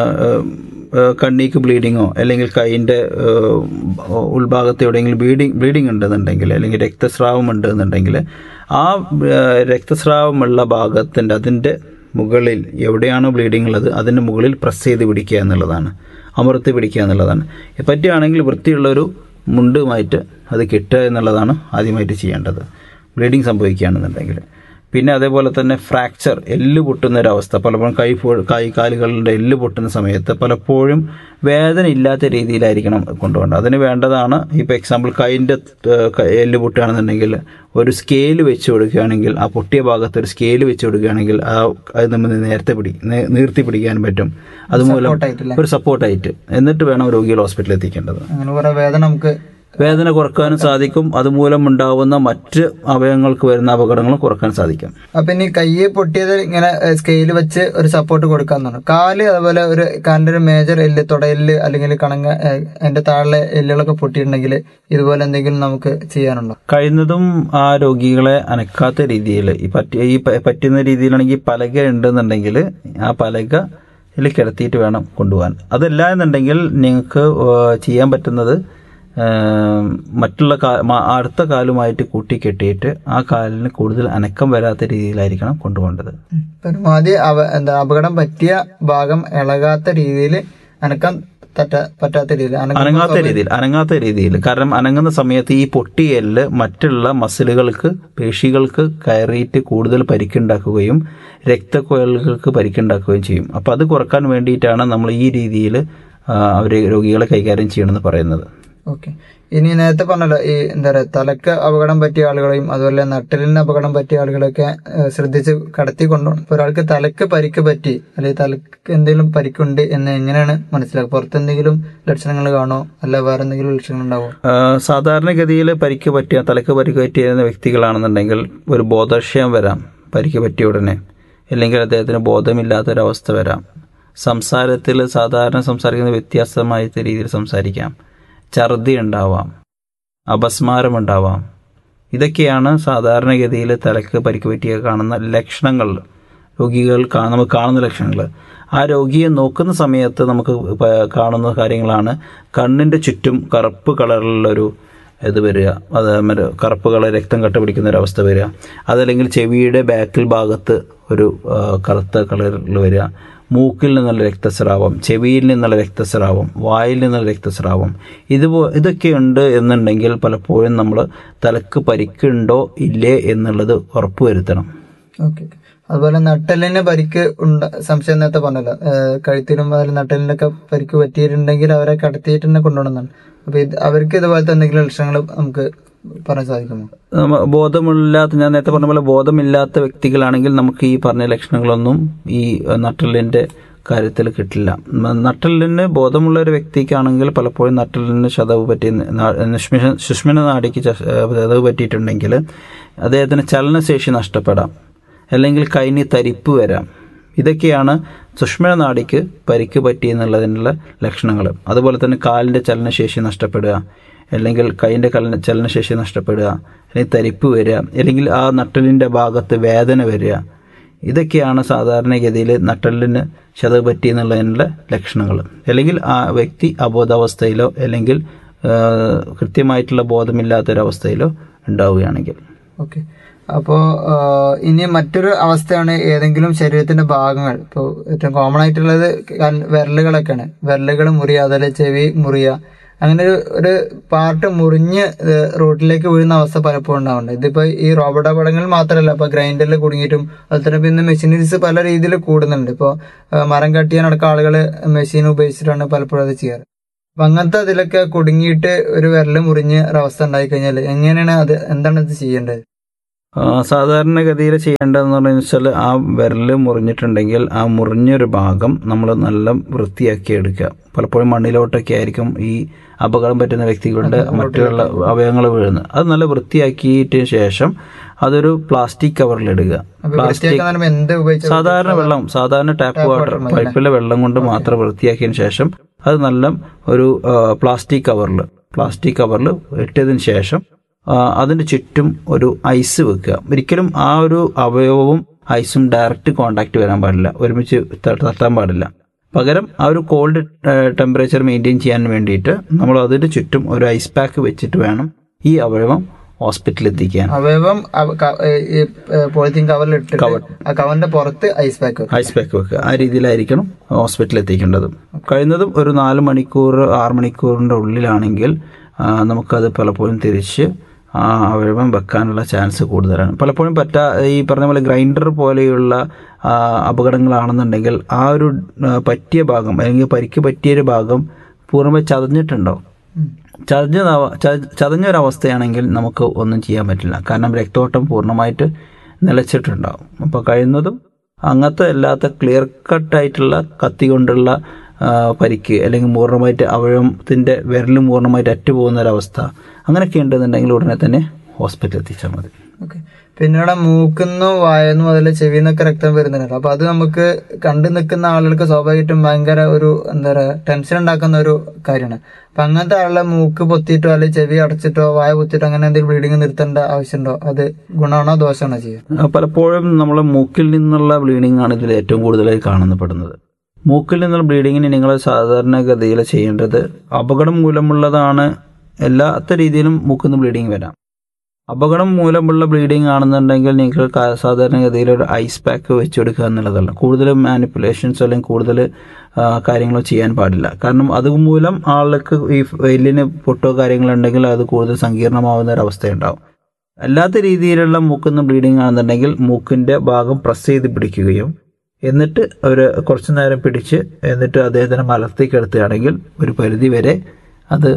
കണ്ണീക്ക് ബ്ലീഡിങ്ങോ അല്ലെങ്കിൽ കൈയിൻ്റെ ഉൾഭാഗത്ത് എവിടെയെങ്കിലും ബ്ലീഡിങ് ബ്ലീഡിങ് ഉണ്ടെന്നുണ്ടെങ്കിൽ അല്ലെങ്കിൽ രക്തസ്രാവം ഉണ്ടെന്നുണ്ടെങ്കിൽ ആ ആ, രക്തസ്രാവമുള്ള ഭാഗത്തിൻ്റെ അതിൻ്റെ മുകളിൽ എവിടെയാണോ ബ്ലീഡിംഗ് ഉള്ളത് അതിൻ്റെ മുകളിൽ പ്രസ് ചെയ്ത് പിടിക്കുക എന്നുള്ളതാണ് അമർത്തി പിടിക്കുക എന്നുള്ളതാണ് പറ്റുകയാണെങ്കിൽ വൃത്തിയുള്ളൊരു മുണ്ടുമായിട്ട് അത് കിട്ടുക എന്നുള്ളതാണ് ആദ്യമായിട്ട് ചെയ്യേണ്ടത് ബ്ലീഡിങ് സംഭവിക്കുകയാണെന്നുണ്ടെങ്കിൽ പിന്നെ അതേപോലെ തന്നെ ഫ്രാക്ചർ എല്ല് പൊട്ടുന്ന ഒരവസ്ഥ പലപ്പോഴും കൈ പോ- കൈ കാലുകളുടെ എല്ല് പൊട്ടുന്ന സമയത്ത് പലപ്പോഴും വേദന ഇല്ലാത്ത രീതിയിലായിരിക്കണം കൊണ്ടുപോകേണ്ടത് അതിന് വേണ്ടതാണ് ഇപ്പോൾ എക്സാമ്പിൾ കൈൻ്റെ എല്ല് പൊട്ടുകയാണെന്നുണ്ടെങ്കിൽ ഒരു സ്കെയിൽ വെച്ച് കൊടുക്കുകയാണെങ്കിൽ ആ പൊട്ടിയ ഭാഗത്ത് ഒരു സ്കെയിൽ വെച്ച് കൊടുക്കുകയാണെങ്കിൽ ആ അത് നമ്മൾ നേരത്തെ പിടി നേ- നീർത്തി പിടിക്കാൻ പറ്റും അതുമൂലം Support ആയിട്ടല്ലേ? ഒരു സപ്പോർട്ടായിട്ട് എന്നിട്ട് വേണം രോഗികൾ ഹോസ്പിറ്റലിൽ എത്തിക്കേണ്ടത് അങ്ങനെ കുറെ വേദന നമുക്ക് വേദന കുറക്കാനും സാധിക്കും അതുമൂലം ഉണ്ടാവുന്ന മറ്റ് അവയവങ്ങൾക്ക് വരുന്ന അപകടങ്ങളും കുറക്കാൻ സാധിക്കും അപ്പൊ ഇനി കയ്യെ പൊട്ടിയത് ഇങ്ങനെ സ്കെയിൽ വെച്ച് ഒരു സപ്പോർട്ട് കൊടുക്കാന്നാണ് കാല് അതുപോലെ ഒരു കാലിന്റെ ഒരു മേജർ എല്ല് തുടയെല്ല് അല്ലെങ്കിൽ കണങ്ങ ഏഹ്, അതിന്റെ താഴെ എല്ലുകളൊക്കെ പൊട്ടിയിട്ടുണ്ടെങ്കിൽ ഇതുപോലെ എന്തെങ്കിലും നമുക്ക് ചെയ്യാനുണ്ടോ കഴിയുന്നതും ആ രോഗികളെ അനക്കാത്ത രീതിയിൽ ഈ പറ്റിയ ഈ പ- പറ്റുന്ന രീതിയിലാണെങ്കിൽ പലക ഉണ്ടെന്നുണ്ടെങ്കിൽ ആ പലക ഇതിൽ കിടത്തിയിട്ട് വേണം കൊണ്ടുപോകാൻ അതല്ല എന്നുണ്ടെങ്കിൽ നിങ്ങൾക്ക് ഏഹ്, ചെയ്യാൻ പറ്റുന്നത് ഏഹ്, മറ്റുള്ള കാ- മ- അടുത്ത കാലുമായിട്ട് കൂട്ടി കെട്ടിയിട്ട് ആ കാലിന് കൂടുതൽ അനക്കം വരാത്ത രീതിയിലായിരിക്കണം കൊണ്ടുപോകേണ്ടത് പരമാവധി അവ എന്താ അപകടം പറ്റിയ ഭാഗം ഇളകാത്ത രീതിയിൽ അനക്കാൻ തട്ട- പറ്റാത്ത രീതിയിൽ അനങ്ങുമ്പോൾ അനങ്ങാത്ത രീതിയിൽ അനങ്ങാത്ത രീതിയിൽ കാരണം അനങ്ങുന്ന സമയത്ത് ഈ പൊട്ടിയല് മറ്റുള്ള മസിലുകൾക്ക് പേശികൾക്ക് കയറിയിട്ട് കൂടുതൽ പരിക്കുണ്ടാക്കുകയും രക്തക്കുഴലുകൾക്ക് പരിക്കുണ്ടാക്കുകയും ചെയ്യും അപ്പോൾ അത് കുറക്കാൻ വേണ്ടിയിട്ടാണ് നമ്മൾ ഈ രീതിയിൽ അവർ രോഗികളെ കൈകാര്യം ചെയ്യണമെന്ന് പറയുന്നത് ഓക്കെ ഇനി നേരത്തെ പറഞ്ഞല്ലോ ഈ എന്താ പറയാ തലക്ക് അപകടം പറ്റിയ ആളുകളെയും അതുപോലെ നട്ടലിന് അപകടം പറ്റിയ ആളുകളെയൊക്കെ ഏഹ്, ശ്രദ്ധിച്ച് കടത്തി കൊണ്ടുപോകണം ഇപ്പൊ ഒരാൾക്ക് തലക്ക് പരിക്ക് പറ്റി അല്ലെങ്കിൽ തലക്ക് എന്തെങ്കിലും പരിക്കുണ്ട് എന്ന് എങ്ങനെയാണ് മനസ്സിലാക്കുക പുറത്ത് എന്തെങ്കിലും ലക്ഷണങ്ങൾ കാണോ അല്ല വേറെ എന്തെങ്കിലും ലക്ഷണങ്ങൾ ഉണ്ടാവോ ആ, സാധാരണഗതിയിൽ പരിക്ക് പറ്റിയ തലക്ക് പരിക്ക് പറ്റിയിരുന്ന വ്യക്തികളാണെന്നുണ്ടെങ്കിൽ ഒരു ബോധക്ഷയം വരാം പരിക്ക് പറ്റിയ ഉടനെ അല്ലെങ്കിൽ അദ്ദേഹത്തിന് ബോധമില്ലാത്തൊരവസ്ഥ വരാം സംസാരത്തിൽ സാധാരണ സംസാരിക്കുന്ന വ്യത്യാസമായ രീതിയിൽ സംസാരിക്കാം ഛർദി ഉണ്ടാവാം അപസ്മാരമുണ്ടാവാം ഇതൊക്കെയാണ് സാധാരണഗതിയിൽ തലക്ക് പരിക്ക് പറ്റിയ കാണുന്ന ലക്ഷണങ്ങൾ രോഗികൾ കാ- നമുക്ക് കാണുന്ന ലക്ഷണങ്ങൾ ആ രോഗിയെ നോക്കുന്ന സമയത്ത് നമുക്ക് പ- കാണുന്ന കാര്യങ്ങളാണ് കണ്ണിൻ്റെ ചുറ്റും കറുപ്പ് കളറിലുള്ളൊരു ഇത് വരിക അത് മറ്റേ കറുപ്പ് കളർ രക്തം കട്ട പിടിക്കുന്ന ഒരു അവസ്ഥ വരിക അതല്ലെങ്കിൽ ചെവിയുടെ ബാക്കിൽ ഭാഗത്ത് ഒരു ആ, കറുത്ത കളറിൽ വരിക മൂക്കിൽ നിന്നുള്ള രക്തസ്രാവം ചെവിയിൽ നിന്നുള്ള രക്തസ്രാവം വായിൽ നിന്നുള്ള രക്തസ്രാവം ഇതുപോ ഇതൊക്കെ ഉണ്ട് എന്നുണ്ടെങ്കിൽ പലപ്പോഴും നമ്മൾ തലക്ക് പരിക്കുണ്ടോ ഇല്ലേ എന്നുള്ളത് ഉറപ്പുവരുത്തണം ഓക്കെ അതുപോലെ നട്ടലിന് പരിക്ക് ഉണ്ട് സംശയം നേരത്തെ പറഞ്ഞല്ലോ ഏഹ് കഴുത്തിലും അതുപോലെ നട്ടലിനൊക്കെ പരിക്ക് പറ്റിയിട്ടുണ്ടെങ്കിൽ അവരെ കടത്തിയിട്ട് തന്നെ കൊണ്ടുപോകണമെന്നാണ് അപ്പൊ ഇത് അവർക്ക് ഇതുപോലത്തെ എന്തെങ്കിലും ലക്ഷണങ്ങൾ നമുക്ക് പറയാൻ സാധിക്കുമോ നമ്മ- ബോധമില്ലാത്ത ഞാൻ നേരത്തെ പറഞ്ഞ പോലെ ബോധമില്ലാത്ത വ്യക്തികളാണെങ്കിൽ നമുക്ക് ഈ പറഞ്ഞ ലക്ഷണങ്ങളൊന്നും ഈ അഹ്, നട്ടലിന്റെ കാര്യത്തിൽ കിട്ടില്ല മ- നട്ടലിന് ബോധമുള്ള ഒരു വ്യക്തിക്കാണെങ്കിൽ പലപ്പോഴും നട്ടലിന് ചതവ് പറ്റി ന- നിഷ്മിഷ- സുഷ്മിന നാടിക്ക് ച- ഏഹ് ചതവ് പറ്റിയിട്ടുണ്ടെങ്കിൽ അദ്ദേഹത്തിന് ചലനശേഷി നഷ്ടപ്പെടാം അല്ലെങ്കിൽ കൈന് തരിപ്പ് വരാം ഇതൊക്കെയാണ് സുഷ്മന നാടിക്ക് പരിക്ക് പറ്റി എന്നുള്ളതിനുള്ള ലക്ഷണങ്ങൾ അതുപോലെ തന്നെ കാലിൻ്റെ ചലനശേഷി നഷ്ടപ്പെടുക അല്ലെങ്കിൽ കൈൻ്റെ കലന ചലനശേഷി നഷ്ടപ്പെടുക അല്ലെങ്കിൽ തരിപ്പ് വരിക അല്ലെങ്കിൽ ആ നട്ടലിൻ്റെ ഭാഗത്ത് വേദന വരിക ഇതൊക്കെയാണ് സാധാരണഗതിയിൽ നട്ടലിന് ചതവ് പറ്റി എന്നുള്ളതിനുള്ള ലക്ഷണങ്ങൾ അല്ലെങ്കിൽ ആ വ്യക്തി അബോധാവസ്ഥയിലോ അല്ലെങ്കിൽ ആ, കൃത്യമായിട്ടുള്ള ബോധമില്ലാത്തൊരവസ്ഥയിലോ ഉണ്ടാവുകയാണെങ്കിൽ ഓക്കെ അപ്പോ ആ, ഇനി മറ്റൊരു അവസ്ഥയാണ് ഏതെങ്കിലും ശരീരത്തിന്റെ ഭാഗങ്ങൾ ഇപ്പോൾ ഏറ്റവും കോമൺ ആയിട്ടുള്ളത് കൽ- വിരലുകളൊക്കെയാണ് വിരലുകൾ മുറിയുക അതുപോലെ ചെവി മുറിയുക അങ്ങനെ ഒരു ഒരു പാർട്ട് മുറിഞ്ഞ് ഏഹ്, റോഡിലേക്ക് വീഴുന്ന അവസ്ഥ പലപ്പോഴും ഉണ്ടാവുന്നുണ്ട് ഇതിപ്പോ ഈ റോബോട്ട് അപകടങ്ങളിൽ മാത്രമല്ല ഇപ്പൊ ഗ്രൈൻഡറിൽ കുടുങ്ങിയിട്ടും അതുപോലെ തന്നെ ഇപ്പൊ ഇന്ന് മെഷീനറീസ് പല രീതിയിൽ കൂടുന്നുണ്ട് ഇപ്പോൾ മരം കട്ടിയാനടക്കം ആളുകൾ മെഷീൻ ഉപയോഗിച്ചിട്ടാണ് പലപ്പോഴും അത് ചെയ്യാറ് അപ്പൊ അങ്ങനത്തെ അതിലൊക്കെ കുടുങ്ങിയിട്ട് ഒരു വിരല് മുറിഞ്ഞ് ഒരവസ്ഥ ഉണ്ടായി കഴിഞ്ഞാൽ എങ്ങനെയാണ് അത് എന്താണ് ഇത് ചെയ്യേണ്ടത് ആ, സാധാരണഗതിയിൽ ചെയ്യേണ്ടതെന്ന് പറഞ്ഞു വെച്ചാൽ ആ വിരൽ മുറിഞ്ഞിട്ടുണ്ടെങ്കിൽ ആ മുറിഞ്ഞൊരു ഭാഗം നമ്മൾ നല്ല വൃത്തിയാക്കി എടുക്കുക പലപ്പോഴും മണ്ണിലോട്ടൊക്കെ ആയിരിക്കും ഈ അപകടം പറ്റുന്ന വ്യക്തികളുടെ മറ്റുള്ള അവയവങ്ങൾ വീഴുന്നത് അത് നല്ല വൃത്തിയാക്കിയിട്ട് ശേഷം അതൊരു പ്ലാസ്റ്റിക് കവറിലിടുക അപ്പൊ പ്ലാസ്റ്റിക് വൃത്തിയാക്കാൻ പറയുമ്പോ എന്ത് ഉപയോഗിച്ച സാധാരണ വെള്ളം സാധാരണ ടാപ്പ് വാട്ടർ പൈപ്പിലെ വെള്ളം കൊണ്ട് മാത്രം വൃത്തിയാക്കിയതിന് ശേഷം അത് നല്ല ഒരു ആ, പ്ലാസ്റ്റിക് കവറിൽ പ്ലാസ്റ്റിക് കവറിൽ ഇട്ടതിന് ശേഷം ആ, അതിന്റെ ചുറ്റും ഒരു ഐസ് വെക്കുക ഒരിക്കലും ആ ഒരു അവയവവും ഐസും ഡയറക്റ്റ് കോണ്ടാക്ട് വരാൻ പാടില്ല ഒരുമിച്ച് ത- തട്ടാൻ പാടില്ല പകരം ആ ഒരു കോൾഡ് ടെമ്പറേച്ചർ മെയിൻറ്റെയിൻ ചെയ്യാൻ വേണ്ടിയിട്ട് നമ്മൾ അതിന്റെ ചുറ്റും ഒരു ഐസ് പാക്ക് വെച്ചിട്ട് വേണം ഈ അവയവം ഹോസ്പിറ്റലിൽ എത്തിക്കാൻ അവയവം അവ- ക- ഏ- ഈ പോളിത്തീൻ കവറിൽ ഇട്ടിട്ട് ആ കവറിന്റെ പുറത്ത് ഐസ് പാക്ക് വെക്കും ഐസ് പാക്ക് വെക്കുക ആ രീതിയിലായിരിക്കണം ഹോസ്പിറ്റലിൽ എത്തിക്കേണ്ടത് കഴിയുന്നതും ഒരു നാല് മണിക്കൂർ ആറ് മണിക്കൂറിൻ്റെ ഉള്ളിലാണെങ്കിൽ ആ, നമുക്കത് പലപ്പോഴും തിരിച്ച് ആ അവയവം വെക്കാനുള്ള ചാൻസ് കൂടുതലാണ് പലപ്പോഴും പറ്റാ ഈ പറഞ്ഞ പോലെ ഗ്രൈൻഡർ പോലെയുള്ള ആ, അപകടങ്ങളാണെന്നുണ്ടെങ്കിൽ ആ ഒരു ആ, പറ്റിയ ഭാഗം അല്ലെങ്കിൽ പരിക്ക് പറ്റിയൊരു ഭാഗം പൂർണ്ണമായി ചതഞ്ഞിട്ടുണ്ടാവും ചതഞ്ഞ ചതഞ്ഞൊരവസ്ഥയാണെങ്കിൽ നമുക്ക് ഒന്നും ചെയ്യാൻ പറ്റില്ല കാരണം രക്തോട്ടം പൂർണ്ണമായിട്ട് നിലച്ചിട്ടുണ്ടാവും അപ്പോൾ കഴിയുന്നതും അങ്ങനത്തെ അല്ലാത്ത ക്ലിയർ കട്ടായിട്ടുള്ള കത്തി കൊണ്ടുള്ള ആ, പരിക്ക് അല്ലെങ്കിൽ പൂർണ്ണമായിട്ട് അവയവത്തിൻ്റെ വിരൽ പൂർണ്ണമായിട്ട് അറ്റുപോകുന്ന ഒരവസ്ഥ അങ്ങനെയൊക്കെ ഉണ്ടെന്നുണ്ടെങ്കിൽ ഉടനെ തന്നെ ഹോസ്പിറ്റലിൽ എത്തിച്ചാൽ മതി ഓക്കെ പിന്നീട് മൂക്കുന്നു വായന്നു മുതൽ ചെവിന്നൊക്കെ രക്തം വരുന്നുണ്ട് അപ്പൊ അത് നമുക്ക് കണ്ടു നിൽക്കുന്ന ആളുകൾക്ക് സ്വാഭാവികമായിട്ടും ഭയങ്കര ഒരു എന്താ പറയാ ടെൻഷൻ ഉണ്ടാക്കുന്ന ഒരു കാര്യമാണ് അപ്പൊ അങ്ങനത്തെ ആളുടെ മൂക്ക് പൊത്തിയിട്ടോ അല്ലെങ്കിൽ ചെവി അടച്ചിട്ടോ വായ പൊത്തിയിട്ടോ അങ്ങനെ എന്തെങ്കിലും ബ്ലീഡിങ് നിർത്തേണ്ട ആവശ്യമുണ്ടോ അത് ഗുണമാണോ ദോഷമാണോ ചെയ്യുക ആ, പലപ്പോഴും നമ്മളെ മൂക്കിൽ നിന്നുള്ള ബ്ലീഡിംഗ് ആണ് ഇതിൽ ഏറ്റവും കൂടുതലായി കാണപ്പെടുന്നത് മൂക്കിൽ നിന്നുള്ള ബ്ലീഡിങ്ങിന് നിങ്ങൾ സാധാരണഗതിയിൽ ചെയ്യേണ്ടത് അപകടം മൂലമുള്ളതാണ് എല്ലാത്ത രീതിയിലും മൂക്കിൽ നിന്ന് ബ്ലീഡിങ് വരാം അപകടം മൂലമുള്ള ബ്ലീഡിംഗ് ആണെന്നുണ്ടെങ്കിൽ നിങ്ങൾ ക- സാധാരണഗതിയിൽ ഒരു ഐസ് പാക്ക് വെച്ച് കൊടുക്കുക എന്നുള്ളതല്ല കൂടുതൽ മാനിപ്പുലേഷൻസോ അല്ലെങ്കിൽ കൂടുതൽ ആ, കാര്യങ്ങളോ ചെയ്യാൻ പാടില്ല കാരണം അതുമൂലം ആൾക്ക് ഈ എല്ലിന് പൊട്ടോ കാര്യങ്ങളുണ്ടെങ്കിൽ അത് കൂടുതൽ സങ്കീർണമാവുന്ന ഒരു അവസ്ഥയുണ്ടാവും അല്ലാത്ത രീതിയിലുള്ള മൂക്കിന്ന് ബ്ലീഡിംഗ് ആണെന്നുണ്ടെങ്കിൽ മൂക്കിന്റെ ഭാഗം പ്രസ് ചെയ്ത് പിടിക്കുകയും എന്നിട്ട് ഒരു കുറച്ചു നേരം പിടിച്ച് എന്നിട്ട് അദ്ദേഹത്തിനെ മലർത്തി കിടത്തുകയാണെങ്കിൽ ഒരു പരിധി വരെ അത്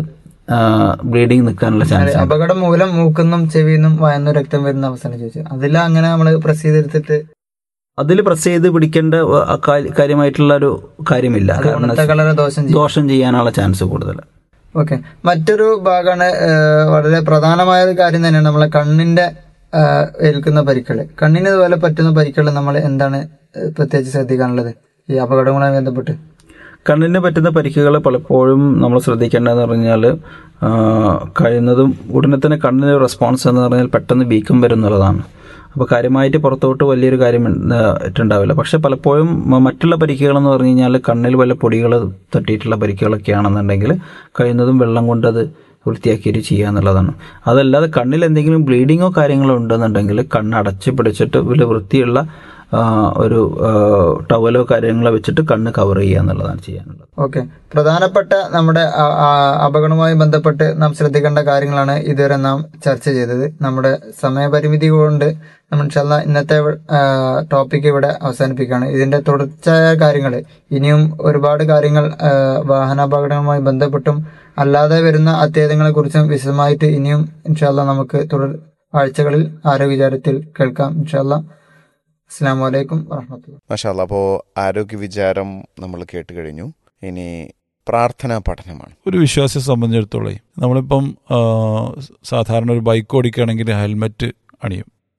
ബ്ലീഡിങ് നിൽക്കാനുള്ള ചാൻസ് ഉണ്ട് അപകടം മൂലം മൂക്കുന്നും ചെവിന്നും വായന്നും രക്തം വരുന്ന അവസ്ഥയാണ് ചോദിച്ചത് അതിൽ അങ്ങനെ നമ്മൾ പ്രസ് ചെയ്തെടുത്തിട്ട് അതിൽ പ്രസ് ചെയ്ത് പിടിക്കേണ്ട ആ, കാ- കാര്യമായിട്ടുള്ള ഒരു കാര്യമില്ല കാരണം ഗുണത്തെ കളറെ ദോഷം ചെയ്യും ദോഷം ചെയ്യാനുള്ള ചാൻസ് കൂടുതൽ ഓക്കെ മറ്റൊരു ഭാഗമാണ് ഏഹ്, വളരെ പ്രധാനമായ ഒരു കാര്യം തന്നെയാണ് നമ്മളെ കണ്ണിന്റെ ഏഹ്, ഏൽക്കുന്ന പരിക്കുകൾ കണ്ണിന് ഇതുപോലെ പറ്റുന്ന പരിക്കുകൾ നമ്മൾ എന്താണ് ഏഹ്, പ്രത്യേകിച്ച് ശ്രദ്ധിക്കാനുള്ളത് ഈ അപകടങ്ങളുമായി ബന്ധപ്പെട്ട് കണ്ണിന് പറ്റുന്ന പരിക്കുകൾ പലപ്പോഴും നമ്മൾ ശ്രദ്ധിക്കേണ്ടതെന്ന് പറഞ്ഞാൽ ആ, കഴിയുന്നതും ഉടനെ തന്നെ കണ്ണിന് റെസ്പോൺസ് എന്ന് പറഞ്ഞാൽ പെട്ടെന്ന് വീക്കം വരുന്നുള്ളതാണ് അപ്പോൾ കാര്യമായിട്ട് പുറത്തോട്ട് വലിയൊരു കാര്യം ആ, ഇട്ടുണ്ടാവില്ല പക്ഷെ പലപ്പോഴും മ- മറ്റുള്ള പരിക്കുകളെന്ന് പറഞ്ഞു കഴിഞ്ഞാൽ കണ്ണിൽ വല്ല പൊടികൾ തട്ടിയിട്ടുള്ള പരിക്കുകളൊക്കെ ആണെന്നുണ്ടെങ്കിൽ കഴിയുന്നതും വെള്ളം കൊണ്ട് അത് വൃത്തിയാക്കിയിട്ട് ചെയ്യുക എന്നുള്ളതാണ് അതല്ലാതെ കണ്ണിൽ എന്തെങ്കിലും ബ്ലീഡിങ്ങോ കാര്യങ്ങളോ ഉണ്ടെന്നുണ്ടെങ്കിൽ കണ്ണ് അടച്ച് പിടിച്ചിട്ട് വലിയ വൃത്തിയുള്ള ആ, ഒരു ആ, ടവലോ കാര്യങ്ങളോ വെച്ചിട്ട് കണ്ണ് കവർ ചെയ്യുക എന്നുള്ളതാണ് ചെയ്യാനുള്ളത് ഓക്കെ പ്രധാനപ്പെട്ട നമ്മുടെ ആ- ആ- അപകടവുമായി ബന്ധപ്പെട്ട് നാം ശ്രദ്ധിക്കേണ്ട കാര്യങ്ങളാണ് ഇതുവരെ നാം ചർച്ച ചെയ്തത് നമ്മുടെ സമയപരിമിതി കൊണ്ട് നമ്മൾ ഇൻഷാല്ലാ ഇന്നത്തെ ടോപ്പിക് ഇവിടെ അവസാനിപ്പിക്കുകയാണ് ഇതിന്റെ തുടർച്ചയായ കാര്യങ്ങൾ ഇനിയും ഒരുപാട് കാര്യങ്ങൾ ആ, വാഹനാപകടങ്ങളുമായി ബന്ധപ്പെട്ടും അല്ലാതെ വരുന്ന അത്യാഹിതങ്ങളെ കുറിച്ചും വിശദമായിട്ട് ഇനിയും ഇൻഷാല്ല നമുക്ക് തുടർ ആഴ്ചകളിൽ ആരോഗ്യചാരത്തിൽ കേൾക്കാം ഇൻഷാല്ല അസ്സാം വലൈക്കും വാഹമത്തുള്ള മഷാല്ല അപ്പോൾ ആരോഗ്യ വിചാരം നമ്മൾ കേട്ട് കഴിഞ്ഞു ഇനി പ്രാർത്ഥനാ പഠനമാണ് ഒരു വിശ്വാസിയെ സംബന്ധിച്ചിടത്തോളം നമ്മളിപ്പം ആ, സാധാരണ ഒരു ബൈക്ക് ഓടിക്കുകയാണെങ്കിൽ ഹെൽമെറ്റ് അണിയും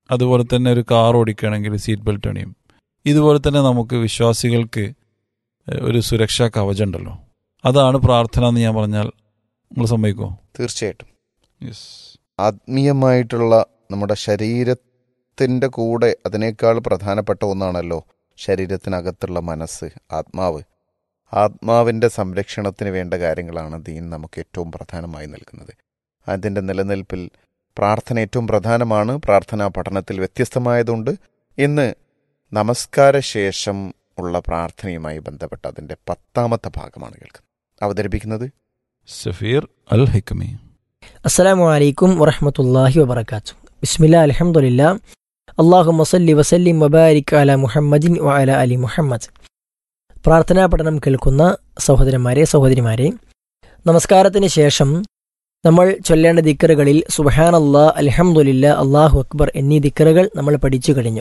അതുപോലെ തന്നെ ഒരു കാർ ഓടിക്കുകയാണെങ്കിൽ സീറ്റ് ബെൽറ്റ് അണിയും ഇതുപോലെ തന്നെ നമുക്ക് വിശ്വാസികൾക്ക് ഏഹ്, ഒരു സുരക്ഷാ കവചമുണ്ടല്ലോ അതാണ് പ്രാർത്ഥന എന്ന് ഞാൻ പറഞ്ഞാൽ നിങ്ങൾ സമ്മതിക്കുമോ തീർച്ചയായിട്ടും യെസ് ആത്മീയമായിട്ടുള്ള നമ്മുടെ ശരീരത്തിൻ്റെ കൂടെ അതിനേക്കാൾ പ്രധാനപ്പെട്ട ഒന്നാണല്ലോ ശരീരത്തിനകത്തുള്ള മനസ്സ് ആത്മാവ് ആത്മാവിൻ്റെ സംരക്ഷണത്തിന് വേണ്ട കാര്യങ്ങളാണ് ദീൻ നമുക്ക് ഏറ്റവും പ്രധാനമായി നൽകുന്നത് അതിൻ്റെ നിലനിൽപ്പിൽ പ്രാർത്ഥന ഏറ്റവും പ്രധാനമാണ് പ്രാർത്ഥനാ പഠനത്തിൽ വ്യത്യസ്തമായതുകൊണ്ട് ഇന്ന് നമസ്കാര ശേഷം ഉള്ള പ്രാർത്ഥനയുമായി ബന്ധപ്പെട്ട അതിൻ്റെ പത്താമത്തെ ഭാഗമാണ് കേൾക്കുന്നത് അവതരിപ്പിക്കുന്നത് സഫീർ അൽ ഹിക്കമി അസ്സലാമു അലൈക്കും വറഹ്മത്തുള്ളാഹി വബറകാത്തു ബിസ്മില്ലാ അൽഹംദുലില്ലാ അല്ലാഹുമ്മ സല്ലി വസല്ലിം വബാരിക് അല മുഹമ്മദിൻ വഅല അലി മുഹമ്മദ് പ്രാർത്ഥനാ പഠനം കേൾക്കുന്ന സഹോദരന്മാരെ സഹോദരിമാരെ നമസ്കാരത്തിന് ശേഷം നമ്മൾ ചൊല്ലേണ്ട ദിക്കറുകളിൽ സുബഹാനല്ലാ അൽഹംദുലില്ലാ അല്ലാഹു അക്ബർ എന്നീ ദിക്കറുകൾ നമ്മൾ പഠിച്ചു കഴിഞ്ഞു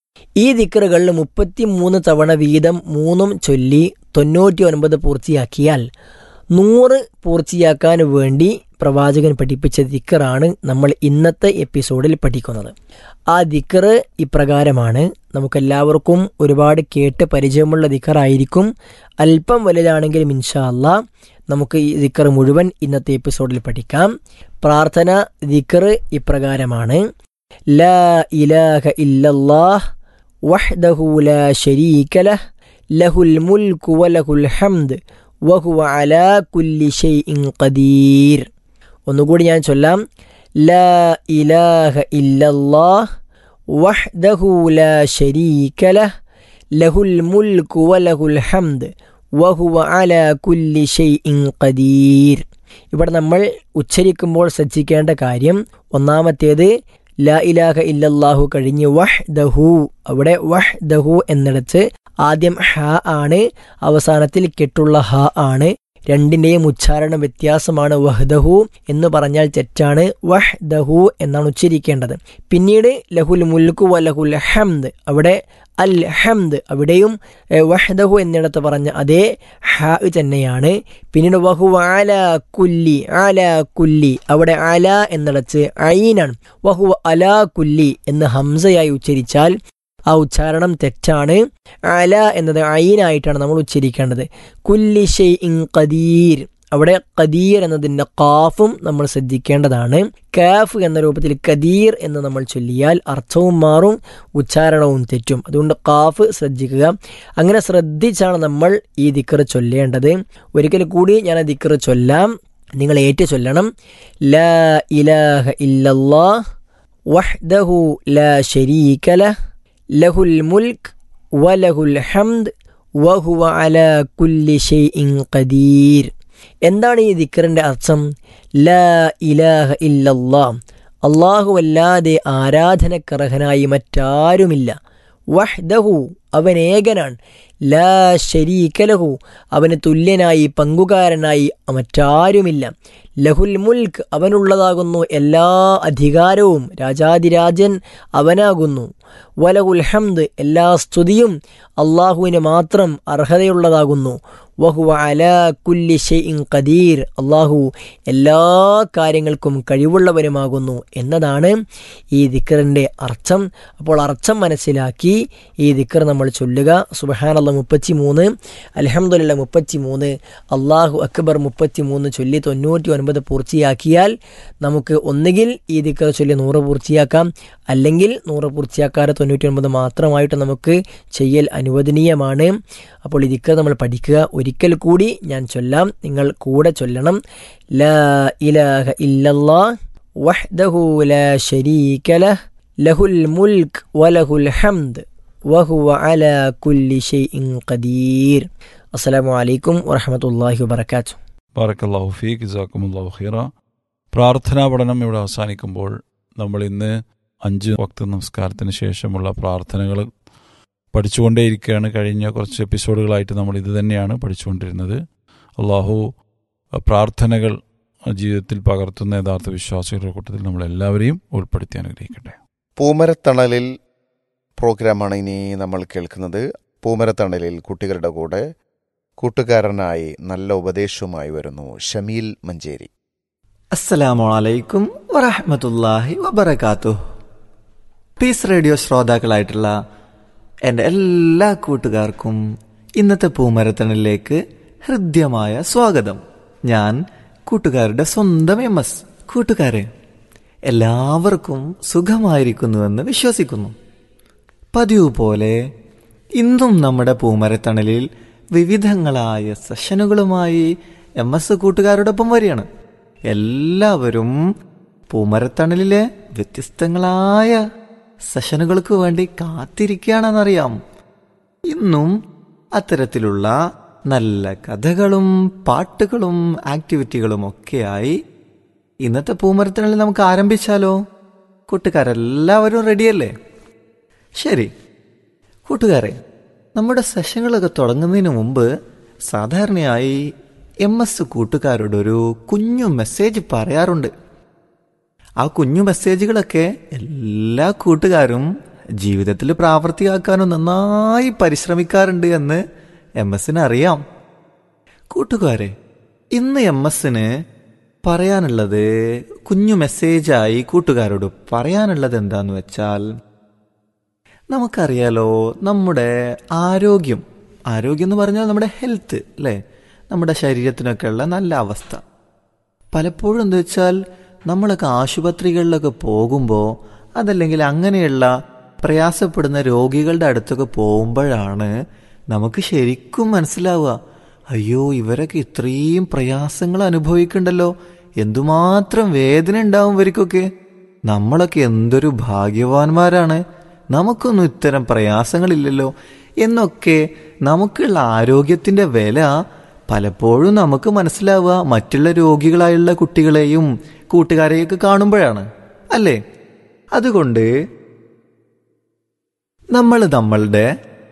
ഈ ദിക്കറുകളിൽ മുപ്പത്തിമൂന്ന് തവണ വീതം മൂന്നും ചൊല്ലി തൊണ്ണൂറ്റി ഒൻപത് പൂർത്തിയാക്കിയാൽ നൂറ് പൂർത്തിയാക്കാൻ വേണ്ടി പ്രവാചകൻ പഠിപ്പിച്ച ദിക്കറാണ് നമ്മൾ ഇന്നത്തെ എപ്പിസോഡിൽ പഠിക്കുന്നത് ആ ദിക്കറ് ഇപ്രകാരമാണ് നമുക്കെല്ലാവർക്കും ഒരുപാട് കേട്ട് പരിചയമുള്ള ദിക്കറായിരിക്കും അല്പം വലുതാണെങ്കിലും ഇൻഷാ അല്ലാ നമുക്ക് ഈ ദിക്കർ മുഴുവൻ ഇന്നത്തെ എപ്പിസോഡിൽ പഠിക്കാം പ്രാർത്ഥന ദിക്കറ് ഇപ്രകാരമാണ് ലാ ഇലാഹ ഇല്ലല്ലാഹ് വഹ്ദഹു ലാ ശരീക ലഹ് ലഹുൽ മുൽക്കു വലഹുൽ ഹംദ് വഹുവ അലാ കുല്ലി ഷൈഇൻ ഖദീർ ഒന്നുകൂടി ഞാൻ ചൊല്ലാം ലാ ഇലാഹ ഇല്ലല്ലാഹ് വഹ്ദഹു ലാ ശരീക ലഹ് ലഹുൽ മുൽക്കു വലഹുൽ ഹംദ് വഹുവ അലാ കുല്ലി ഷൈഇൻ ഖദീർ ഇവിടെ നമ്മൾ ഉച്ചരിക്കുമ്പോൾ ശ്രദ്ധിക്കേണ്ട കാര്യം ഒന്നാമത്തേത് ലാ ഇലാഹ ഇല്ലല്ലാഹു കഴിഞ്ഞ് വഹ് ദഹു അവിടെ വഹ് ദഹു എന്നിടത്ത് ആദ്യം ഹ ആണ് അവസാനത്തിൽ കെട്ടുള്ള ഹ ആണ് രണ്ടിന്റെയും ഉച്ചാരണം വ്യത്യാസമാണ് വഹ്ദഹു എന്ന് പറഞ്ഞാൽ തെറ്റാണ് വഹ്ദഹു എന്നാണ് ഉച്ചരിക്കേണ്ടത് പിന്നീട് ലഹുൽ മുൽക്കു വലഹുൽ ഹംദ് അവിടെ അൽ ഹംദ് അവിടെയും എ, വഹ്ദഹു എന്നിടത്ത് പറഞ്ഞ അതേ ഹ തന്നെയാണ് പിന്നീട് വഹു ആല കുല്ലി ആല കുല്ലി അവിടെ അല എന്നിടത്ത് ഐനാണ് വഹു അലാ കുല്ലി എന്ന് ഹംസയായി ഉച്ചരിച്ചാൽ ആ ഉച്ചാരണം തെറ്റാണ് അല എന്നത് ഐനായിട്ടാണ് നമ്മൾ ഉച്ചരിക്കേണ്ടത് കുല്ലി ഷെയ്ഇൻ ഖദീർ അവിടെ ഖദീർ എന്നതിൻ്റെ കാഫും നമ്മൾ ശ്രദ്ധിക്കേണ്ടതാണ് കാഫ് എന്ന രൂപത്തിൽ ഖദീർ എന്ന് നമ്മൾ ചൊല്ലിയാൽ അർത്ഥവും മാറും ഉച്ചാരണവും തെറ്റും അതുകൊണ്ട് കാഫ് ശ്രദ്ധിക്കുക അങ്ങനെ ശ്രദ്ധിച്ചാണ് നമ്മൾ ഈ ദിക്കർ ചൊല്ലേണ്ടത് ഒരിക്കൽ കൂടി ഞാൻ ആ ദിക്കർ ചൊല്ലാം നിങ്ങൾ ഏറ്റു ചൊല്ലണം ലാ ഇലാഹ ഇല്ലല്ലാഹ് വഹ്ദഹു ലാ ശരീക ലഹ് ലഹുൽ മുൽക്ക് വലഹുൽ ഹംദ് വഹുവ അലാ കുല്ലി ഷൈഇൻ ഖദീർ എന്താണ് ഈ ദിക്കറിന്റെ അർത്ഥം ലാ ഇലാഹ ഇല്ലല്ലാ അല്ലാഹുവല്ലാതെ ആരാധനക്കർഹനായി മറ്റാരുമില്ല വഹ്ദഹു അവൻ ഏകനാണ് ലാ ശരീകലഹു അവന് തുല്യനായി പങ്കുകാരനായി മറ്റാരുമില്ല ലഹുൽ മുൽക്ക് അവനുള്ളതാകുന്നു എല്ലാ അധികാരവും രാജാതിരാജൻ അവനാകുന്നു വലഹുൽ ഹംദ് എല്ലാ സ്തുതിയും അള്ളാഹുവിന് മാത്രം അർഹതയുള്ളതാകുന്നു വഹുവ അലാ കുല്ലി ഷെയ്ഇൻ ഖദീർ അള്ളാഹു എല്ലാ കാര്യങ്ങൾക്കും കഴിവുള്ളവനുമാകുന്നു എന്നതാണ് ഈ ദിക്കറിൻ്റെ അർത്ഥം അപ്പോൾ അർത്ഥം മനസ്സിലാക്കി ഈ ദിക്കർ നമ്മൾ ചൊല്ലുക സുബഹാനല്ല മുപ്പത്തി മൂന്ന് അലഹമുല്ല മുപ്പത്തി മൂന്ന് അള്ളാഹു അക്ബർ മുപ്പത്തി മൂന്ന് ചൊല്ലി തൊണ്ണൂറ്റി ഒൻപത് പൂർത്തിയാക്കിയാൽ നമുക്ക് ഒന്നുകിൽ ഈ ദിക്കർ ചൊല്ലി നൂറ് പൂർത്തിയാക്കാം അല്ലെങ്കിൽ നൂറ് പൂർത്തിയാക്കാതെ തൊണ്ണൂറ്റി ഒൻപത് മാത്രമായിട്ട് നമുക്ക് ചെയ്യൽ അനുവദനീയമാണ് അപ്പോൾ ഈ ദിക്കർ നമ്മൾ പഠിക്കുക ഒരിക്കൽ കൂടി ഞാൻ ചൊല്ലാം നിങ്ങൾ കൂടെ ചൊല്ലണം ലാ ഇലാഹ ഇല്ലല്ലാ വഹ്ദഹു ലാ ശരീക ലഹ് ലഹുൽ മുൽക്ക് വലഹുൽ ഹംദ് വഹുവ അലാ കുല്ലി ഷൈഇൻ ഖദീർ അസ്സലാമു അലൈക്കും വറഹ്മത്തുള്ളാഹി വബറകാതുഹു ബാറക്കല്ലാഹു ഫീഖ് ജസാക്കുമുല്ലാഹു ഖീറ പ്രാർത്ഥനാ പഠനം ഇവിടെ അവസാനിക്കുമ്പോൾ നമ്മൾ ഇന്ന് അഞ്ച് വക്ത നമസ്കാരത്തിന് ശേഷമുള്ള പ്രാർത്ഥനകൾ പഠിച്ചുകൊണ്ടേയിരിക്കുകയാണ് കഴിഞ്ഞ കുറച്ച് എപ്പിസോഡുകളായിട്ട് നമ്മൾ ഇത് തന്നെയാണ് പഠിച്ചുകൊണ്ടിരുന്നത് അള്ളാഹു പ്രാർത്ഥനകൾ ജീവിതത്തിൽ പകർത്തുന്ന യഥാർത്ഥ വിശ്വാസികളുടെ കൂട്ടത്തിൽ നമ്മളെല്ലാവരെയും ഉൾപ്പെടുത്തി അനുഗ്രഹിക്കട്ടെ പൂമരത്തണലിൽ പ്രോഗ്രാമാണ് ഇനി നമ്മൾ കേൾക്കുന്നത് പൂമരത്തണലിൽ കുട്ടികളുടെ കൂടെ കൂട്ടുകാരനായി നല്ല ഉപദേശവുമായി വരുന്നു ഷമീൽ മഞ്ചേരി അസ്സലാമു അലൈക്കും വറഹ്മത്തുള്ളാഹി വബറകാതുഹു പീസ് റേഡിയോ ശ്രോതാക്കളായിട്ടുള്ള എൻ്റെ എല്ലാ കൂട്ടുകാർക്കും ഇന്നത്തെ പൂമരത്തണിലേക്ക് ഹൃദ്യമായ സ്വാഗതം ഞാൻ കൂട്ടുകാരുടെ സ്വന്തം എം എസ് കൂട്ടുകാരെ എല്ലാവർക്കും സുഖമായിരിക്കുന്നുവെന്ന് വിശ്വസിക്കുന്നു പതിവ് പോലെ ഇന്നും നമ്മുടെ പൂമരത്തണലിൽ വിവിധങ്ങളായ സെഷനുകളുമായി എം എസ് കൂട്ടുകാരോടൊപ്പം വരികയാണ് എല്ലാവരും പൂമരത്തണലിലെ വ്യത്യസ്തങ്ങളായ സെഷനുകൾക്ക് വേണ്ടി കാത്തിരിക്കുകയാണെന്നറിയാം ഇന്നും അത്തരത്തിലുള്ള നല്ല കഥകളും പാട്ടുകളും ആക്ടിവിറ്റികളും ഒക്കെയായി ഇന്നത്തെ പൂമരത്തണലിൽ നമുക്ക് ആരംഭിച്ചാലോ കൂട്ടുകാരെല്ലാവരും റെഡിയല്ലേ ശരി കൂട്ടുകാരെ നമ്മുടെ സെഷനുകളൊക്കെ തുടങ്ങുന്നതിന് മുമ്പ് സാധാരണയായി എം എസ് കൂട്ടുകാരോടൊരു കുഞ്ഞു മെസ്സേജ് പറയാറുണ്ട് ആ കുഞ്ഞു മെസ്സേജുകളൊക്കെ എല്ലാ കൂട്ടുകാരും ജീവിതത്തിൽ പ്രാവർത്തിയാക്കാനും നന്നായി പരിശ്രമിക്കാറുണ്ട് എന്ന് എം എസിന് അറിയാം കൂട്ടുകാരെ ഇന്ന് എം എസിന് പറയാനുള്ളത് കുഞ്ഞു മെസ്സേജായി കൂട്ടുകാരോട് പറയാനുള്ളത് എന്താന്ന് വെച്ചാൽ നമുക്കറിയാലോ നമ്മുടെ ആരോഗ്യം ആരോഗ്യം എന്ന് പറഞ്ഞാൽ നമ്മുടെ ഹെൽത്ത് അല്ലേ നമ്മുടെ ശരീരത്തിനൊക്കെയുള്ള നല്ല അവസ്ഥ പലപ്പോഴും എന്താ വെച്ചാൽ നമ്മളൊക്കെ ആശുപത്രികളിലൊക്കെ പോകുമ്പോൾ അതല്ലെങ്കിൽ അങ്ങനെയുള്ള പ്രയാസപ്പെടുന്ന രോഗികളുടെ അടുത്തൊക്കെ പോകുമ്പോഴാണ് നമുക്ക് ശരിക്കും മനസ്സിലാവുക അയ്യോ ഇവരൊക്കെ ഇത്രയും പ്രയാസങ്ങൾ അനുഭവിക്കണ്ടല്ലോ എന്തുമാത്രം വേദന ഉണ്ടാവും ഇവർക്കൊക്കെ നമ്മളൊക്കെ എന്തൊരു ഭാഗ്യവാന്മാരാണ് നമുക്കൊന്നും ഇത്തരം പ്രയാസങ്ങളില്ലല്ലോ എന്നൊക്കെ നമുക്കുള്ള ആരോഗ്യത്തിന്റെ വില പലപ്പോഴും നമുക്ക് മനസ്സിലാവുക മറ്റുള്ള രോഗികളായുള്ള കുട്ടികളെയും കൂട്ടുകാരെയൊക്കെ കാണുമ്പോഴാണ് അല്ലേ അതുകൊണ്ട് നമ്മൾ നമ്മളുടെ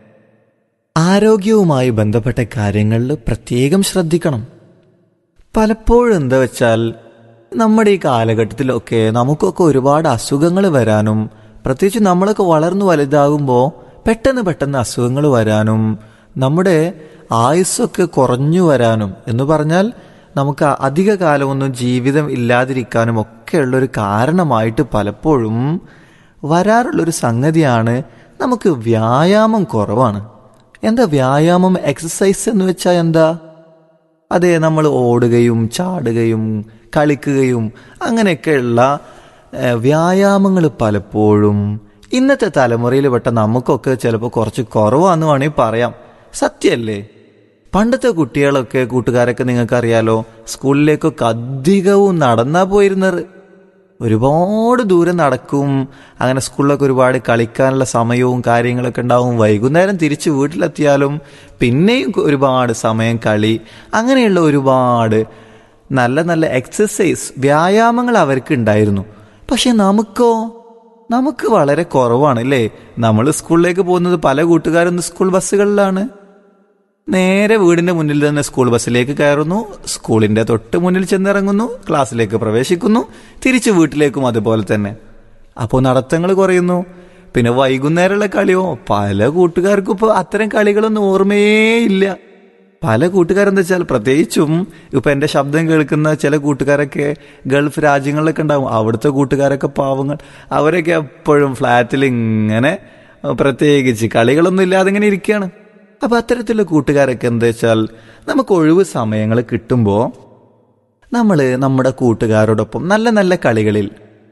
ആരോഗ്യവുമായി ബന്ധപ്പെട്ട കാര്യങ്ങളിൽ പ്രത്യേകം ശ്രദ്ധിക്കണം പലപ്പോഴും എന്താ വെച്ചാൽ നമ്മുടെ ഈ കാലഘട്ടത്തിലൊക്കെ നമുക്കൊക്കെ ഒരുപാട് അസുഖങ്ങൾ വരാനും പ്രത്യേകിച്ച് നമ്മളൊക്കെ വളർന്നു വലുതാകുമ്പോൾ പെട്ടെന്ന് പെട്ടെന്ന് അസുഖങ്ങൾ വരാനും നമ്മുടെ ആയുസ്സൊക്കെ കുറഞ്ഞു വരാനും എന്ന് പറഞ്ഞാൽ നമുക്ക് അധിക കാലമൊന്നും ജീവിതം ഇല്ലാതിരിക്കാനും ഒക്കെയുള്ളൊരു കാരണമായിട്ട് പലപ്പോഴും വരാറുള്ളൊരു സംഗതിയാണ് നമുക്ക് വ്യായാമം കുറവാണ് എന്താ വ്യായാമം എക്സസൈസ് എന്ന് വെച്ചാൽ എന്താ അതെ നമ്മൾ ഓടുകയും ചാടുകയും കളിക്കുകയും അങ്ങനെയൊക്കെയുള്ള വ്യായാമങ്ങൾ പലപ്പോഴും ഇന്നത്തെ തലമുറയിൽ പെട്ട നമുക്കൊക്കെ ചിലപ്പോൾ കുറച്ച് കുറവാന്ന് വേണമെങ്കിൽ പറയാം സത്യല്ലേ പണ്ടത്തെ കുട്ടികളൊക്കെ കൂട്ടുകാരൊക്കെ നിങ്ങൾക്കറിയാലോ സ്കൂളിലേക്കൊക്കെ അധികവും നടന്നാ പോയിരുന്നത് ഒരുപാട് ദൂരം നടക്കും അങ്ങനെ സ്കൂളിലൊക്കെ ഒരുപാട് കളിക്കാനുള്ള സമയവും കാര്യങ്ങളൊക്കെ ഉണ്ടാവും വൈകുന്നേരം തിരിച്ച് വീട്ടിലെത്തിയാലും പിന്നെയും ഒരുപാട് സമയം കളി അങ്ങനെയുള്ള ഒരുപാട് നല്ല നല്ല എക്സസൈസ് വ്യായാമങ്ങൾ അവർക്ക് ഉണ്ടായിരുന്നു പക്ഷെ നമുക്കോ നമുക്ക് വളരെ കുറവാണ് അല്ലേ നമ്മൾ സ്കൂളിലേക്ക് പോകുന്നത് പല കൂട്ടുകാരും സ്കൂൾ ബസ്സുകളിലാണ് നേരെ വീടിന്റെ മുന്നിൽ തന്നെ സ്കൂൾ ബസ്സിലേക്ക് കയറുന്നു സ്കൂളിന്റെ തൊട്ട് മുന്നിൽ ചെന്നിറങ്ങുന്നു ക്ലാസ്സിലേക്ക് പ്രവേശിക്കുന്നു തിരിച്ചു വീട്ടിലേക്കും അതുപോലെ തന്നെ അപ്പോൾ നടത്തങ്ങൾ കുറയുന്നു പിന്നെ വൈകുന്നേരമുള്ള കളിയോ പല കൂട്ടുകാർക്കും ഇപ്പോൾ അത്തരം കളികളൊന്നും ഓർമ്മയേ ഇല്ല പല കൂട്ടുകാരെന്താ വെച്ചാൽ പ്രത്യേകിച്ചും ഇപ്പൊ എന്റെ ശബ്ദം കേൾക്കുന്ന ചില കൂട്ടുകാരൊക്കെ ഗൾഫ് രാജ്യങ്ങളിലൊക്കെ ഉണ്ടാവും അവിടുത്തെ കൂട്ടുകാരൊക്കെ പാവങ്ങൾ അവരൊക്കെ എപ്പോഴും ഫ്ലാറ്റിൽ ഇങ്ങനെ പ്രത്യേകിച്ച് കളികളൊന്നും ഇല്ലാതെ ഇങ്ങനെ ഇരിക്കുകയാണ് അപ്പൊ അത്തരത്തിലുള്ള കൂട്ടുകാരൊക്കെ എന്താ വെച്ചാൽ നമുക്ക് ഒഴിവ് സമയങ്ങൾ കിട്ടുമ്പോൾ നമ്മൾ നമ്മുടെ കൂട്ടുകാരോടൊപ്പം നല്ല നല്ല കളികളിൽ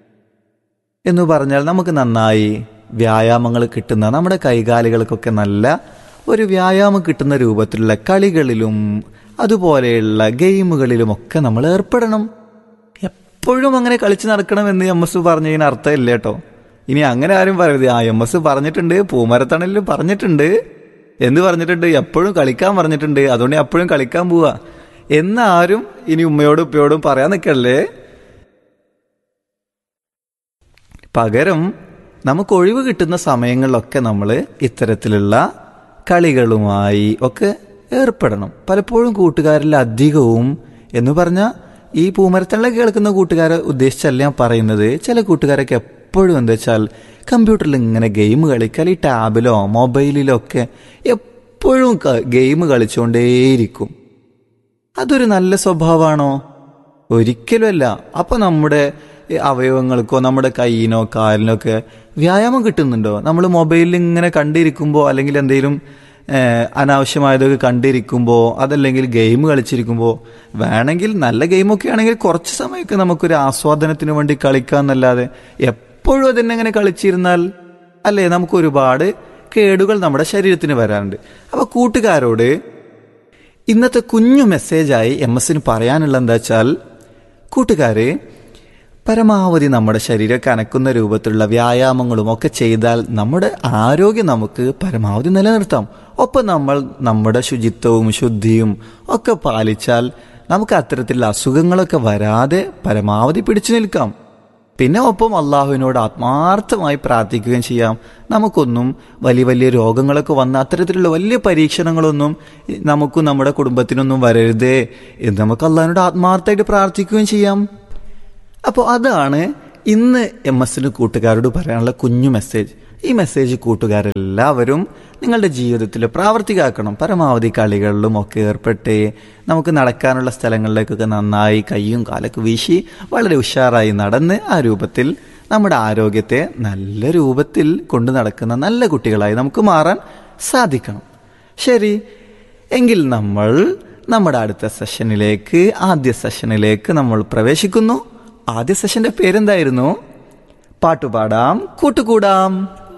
എന്ന് പറഞ്ഞാൽ നമുക്ക് നന്നായി വ്യായാമങ്ങൾ കിട്ടുന്ന നമ്മുടെ കൈകാലുകൾക്കൊക്കെ നല്ല ഒരു വ്യായാമം കിട്ടുന്ന രൂപത്തിലുള്ള കളികളിലും അതുപോലെയുള്ള ഗെയിമുകളിലുമൊക്കെ നമ്മൾ ഏർപ്പെടണം എപ്പോഴും അങ്ങനെ കളിച്ച് നടക്കണമെന്ന് എം എസ് പറഞ്ഞതിന് അർത്ഥമില്ല കേട്ടോ ഇനി അങ്ങനെ ആരും പറയരുത് ആ എം എസ് പറഞ്ഞിട്ടുണ്ട് പൂമരത്തണലിൽ പറഞ്ഞിട്ടുണ്ട് എന്ന് പറഞ്ഞിട്ടുണ്ട് എപ്പോഴും കളിക്കാൻ പറഞ്ഞിട്ടുണ്ട് അതുകൊണ്ട് എപ്പോഴും കളിക്കാൻ പോവാ എന്ന് ആരും ഇനി ഉമ്മയോടും ഉപ്പയോടും പറയാൻ നിൽക്കല്ലേ പകരം നമുക്ക് ഒഴിവ് കിട്ടുന്ന സമയങ്ങളിലൊക്കെ നമ്മൾ ഇത്തരത്തിലുള്ള കളികളുമായി ഒക്കെ ഏർപ്പെടണം പലപ്പോഴും കൂട്ടുകാരിൽ അധികവും എന്ന് പറഞ്ഞാൽ ഈ പൂമരത്തള്ള കേൾക്കുന്ന കൂട്ടുകാരെ ഉദ്ദേശിച്ചല്ല ഞാൻ പറയുന്നത് ചില കൂട്ടുകാരൊക്കെ എപ്പോഴും എന്താ വെച്ചാൽ കമ്പ്യൂട്ടറിൽ ഇങ്ങനെ ഗെയിം കളിക്കുക അല്ലെങ്കിൽ ടാബിലോ മൊബൈലിലോ ഒക്കെ എപ്പോഴും ഗെയിം കളിച്ചുകൊണ്ടേയിരിക്കും അതൊരു നല്ല സ്വഭാവമാണോ ഒരിക്കലുമല്ല അപ്പൊ നമ്മുടെ ഈ അവയവങ്ങൾക്കോ നമ്മുടെ കൈയിനോ കാലിനോ ഒക്കെ വ്യായാമം കിട്ടുന്നുണ്ടോ നമ്മൾ മൊബൈലിൽ ഇങ്ങനെ കണ്ടിരിക്കുമ്പോൾ അല്ലെങ്കിൽ എന്തെങ്കിലും ഏഹ്, അനാവശ്യമായതൊക്കെ കണ്ടിരിക്കുമ്പോൾ അതല്ലെങ്കിൽ ഗെയിം കളിച്ചിരിക്കുമ്പോൾ വേണമെങ്കിൽ നല്ല ഗെയിമൊക്കെ ആണെങ്കിൽ കുറച്ച് സമയമൊക്കെ നമുക്കൊരു ആസ്വാദനത്തിന് വേണ്ടി കളിക്കാന്നല്ലാതെ എപ്പോഴും അതിനെ അങ്ങനെ കളിച്ചിരുന്നാൽ അല്ലേ നമുക്ക് ഒരുപാട് കേടുകൾ നമ്മുടെ ശരീരത്തിന് വരാറുണ്ട് അപ്പൊ കൂട്ടുകാരോട് ഇന്നത്തെ കുഞ്ഞു മെസ്സേജായി എം എസിന് പറയാനുള്ള എന്താ വെച്ചാൽ കൂട്ടുകാരെ പരമാവധി നമ്മുടെ ശരീരം കനക്കുന്ന രൂപത്തിലുള്ള വ്യായാമങ്ങളും ഒക്കെ ചെയ്താൽ നമ്മുടെ ആരോഗ്യം നമുക്ക് പരമാവധി നിലനിർത്താം ഒപ്പം നമ്മൾ നമ്മുടെ ശുചിത്വവും ശുദ്ധിയും ഒക്കെ പാലിച്ചാൽ നമുക്ക് അത്തരത്തിലുള്ള അസുഖങ്ങളൊക്കെ വരാതെ പരമാവധി പിടിച്ചു നിൽക്കാം പിന്നെ ഒപ്പം അള്ളാഹുവിനോട് ആത്മാർത്ഥമായി പ്രാർത്ഥിക്കുകയും ചെയ്യാം നമുക്കൊന്നും വലിയ വലിയ രോഗങ്ങളൊക്കെ വന്ന അത്തരത്തിലുള്ള വലിയ പരീക്ഷണങ്ങളൊന്നും നമുക്കും നമ്മുടെ കുടുംബത്തിനൊന്നും വരരുതേ എന്ന് നമുക്ക് അള്ളാഹിനോട് ആത്മാർത്ഥമായിട്ട് പ്രാർത്ഥിക്കുകയും ചെയ്യാം അപ്പോൾ അതാണ് ഇന്ന് എം എസിന് കൂട്ടുകാരോട് പറയാനുള്ള കുഞ്ഞു മെസ്സേജ് ഈ മെസ്സേജ് കൂട്ടുകാരെല്ലാവരും നിങ്ങളുടെ ജീവിതത്തിൽ പ്രാവർത്തികമാക്കണം പരമാവധി കളികളിലും ഒക്കെ ഏർപ്പെട്ട് നമുക്ക് നടക്കാനുള്ള സ്ഥലങ്ങളിലേക്കൊക്കെ നന്നായി കയ്യും കാലൊക്കെ വീശി വളരെ ഉഷാറായി നടന്ന് ആ രൂപത്തിൽ നമ്മുടെ ആരോഗ്യത്തെ നല്ല രൂപത്തിൽ കൊണ്ടു നടക്കുന്ന നല്ല കുട്ടികളായി നമുക്ക് മാറാൻ സാധിക്കണം ശരി എങ്കിൽ നമ്മൾ നമ്മുടെ അടുത്ത സെഷനിലേക്ക് ആദ്യ സെഷനിലേക്ക് നമ്മൾ പ്രവേശിക്കുന്നു ആദ്യ സെഷന്റെ പേരെന്തായിരുന്നു പാട്ടുപാടാം കൂട്ടുകൂടാം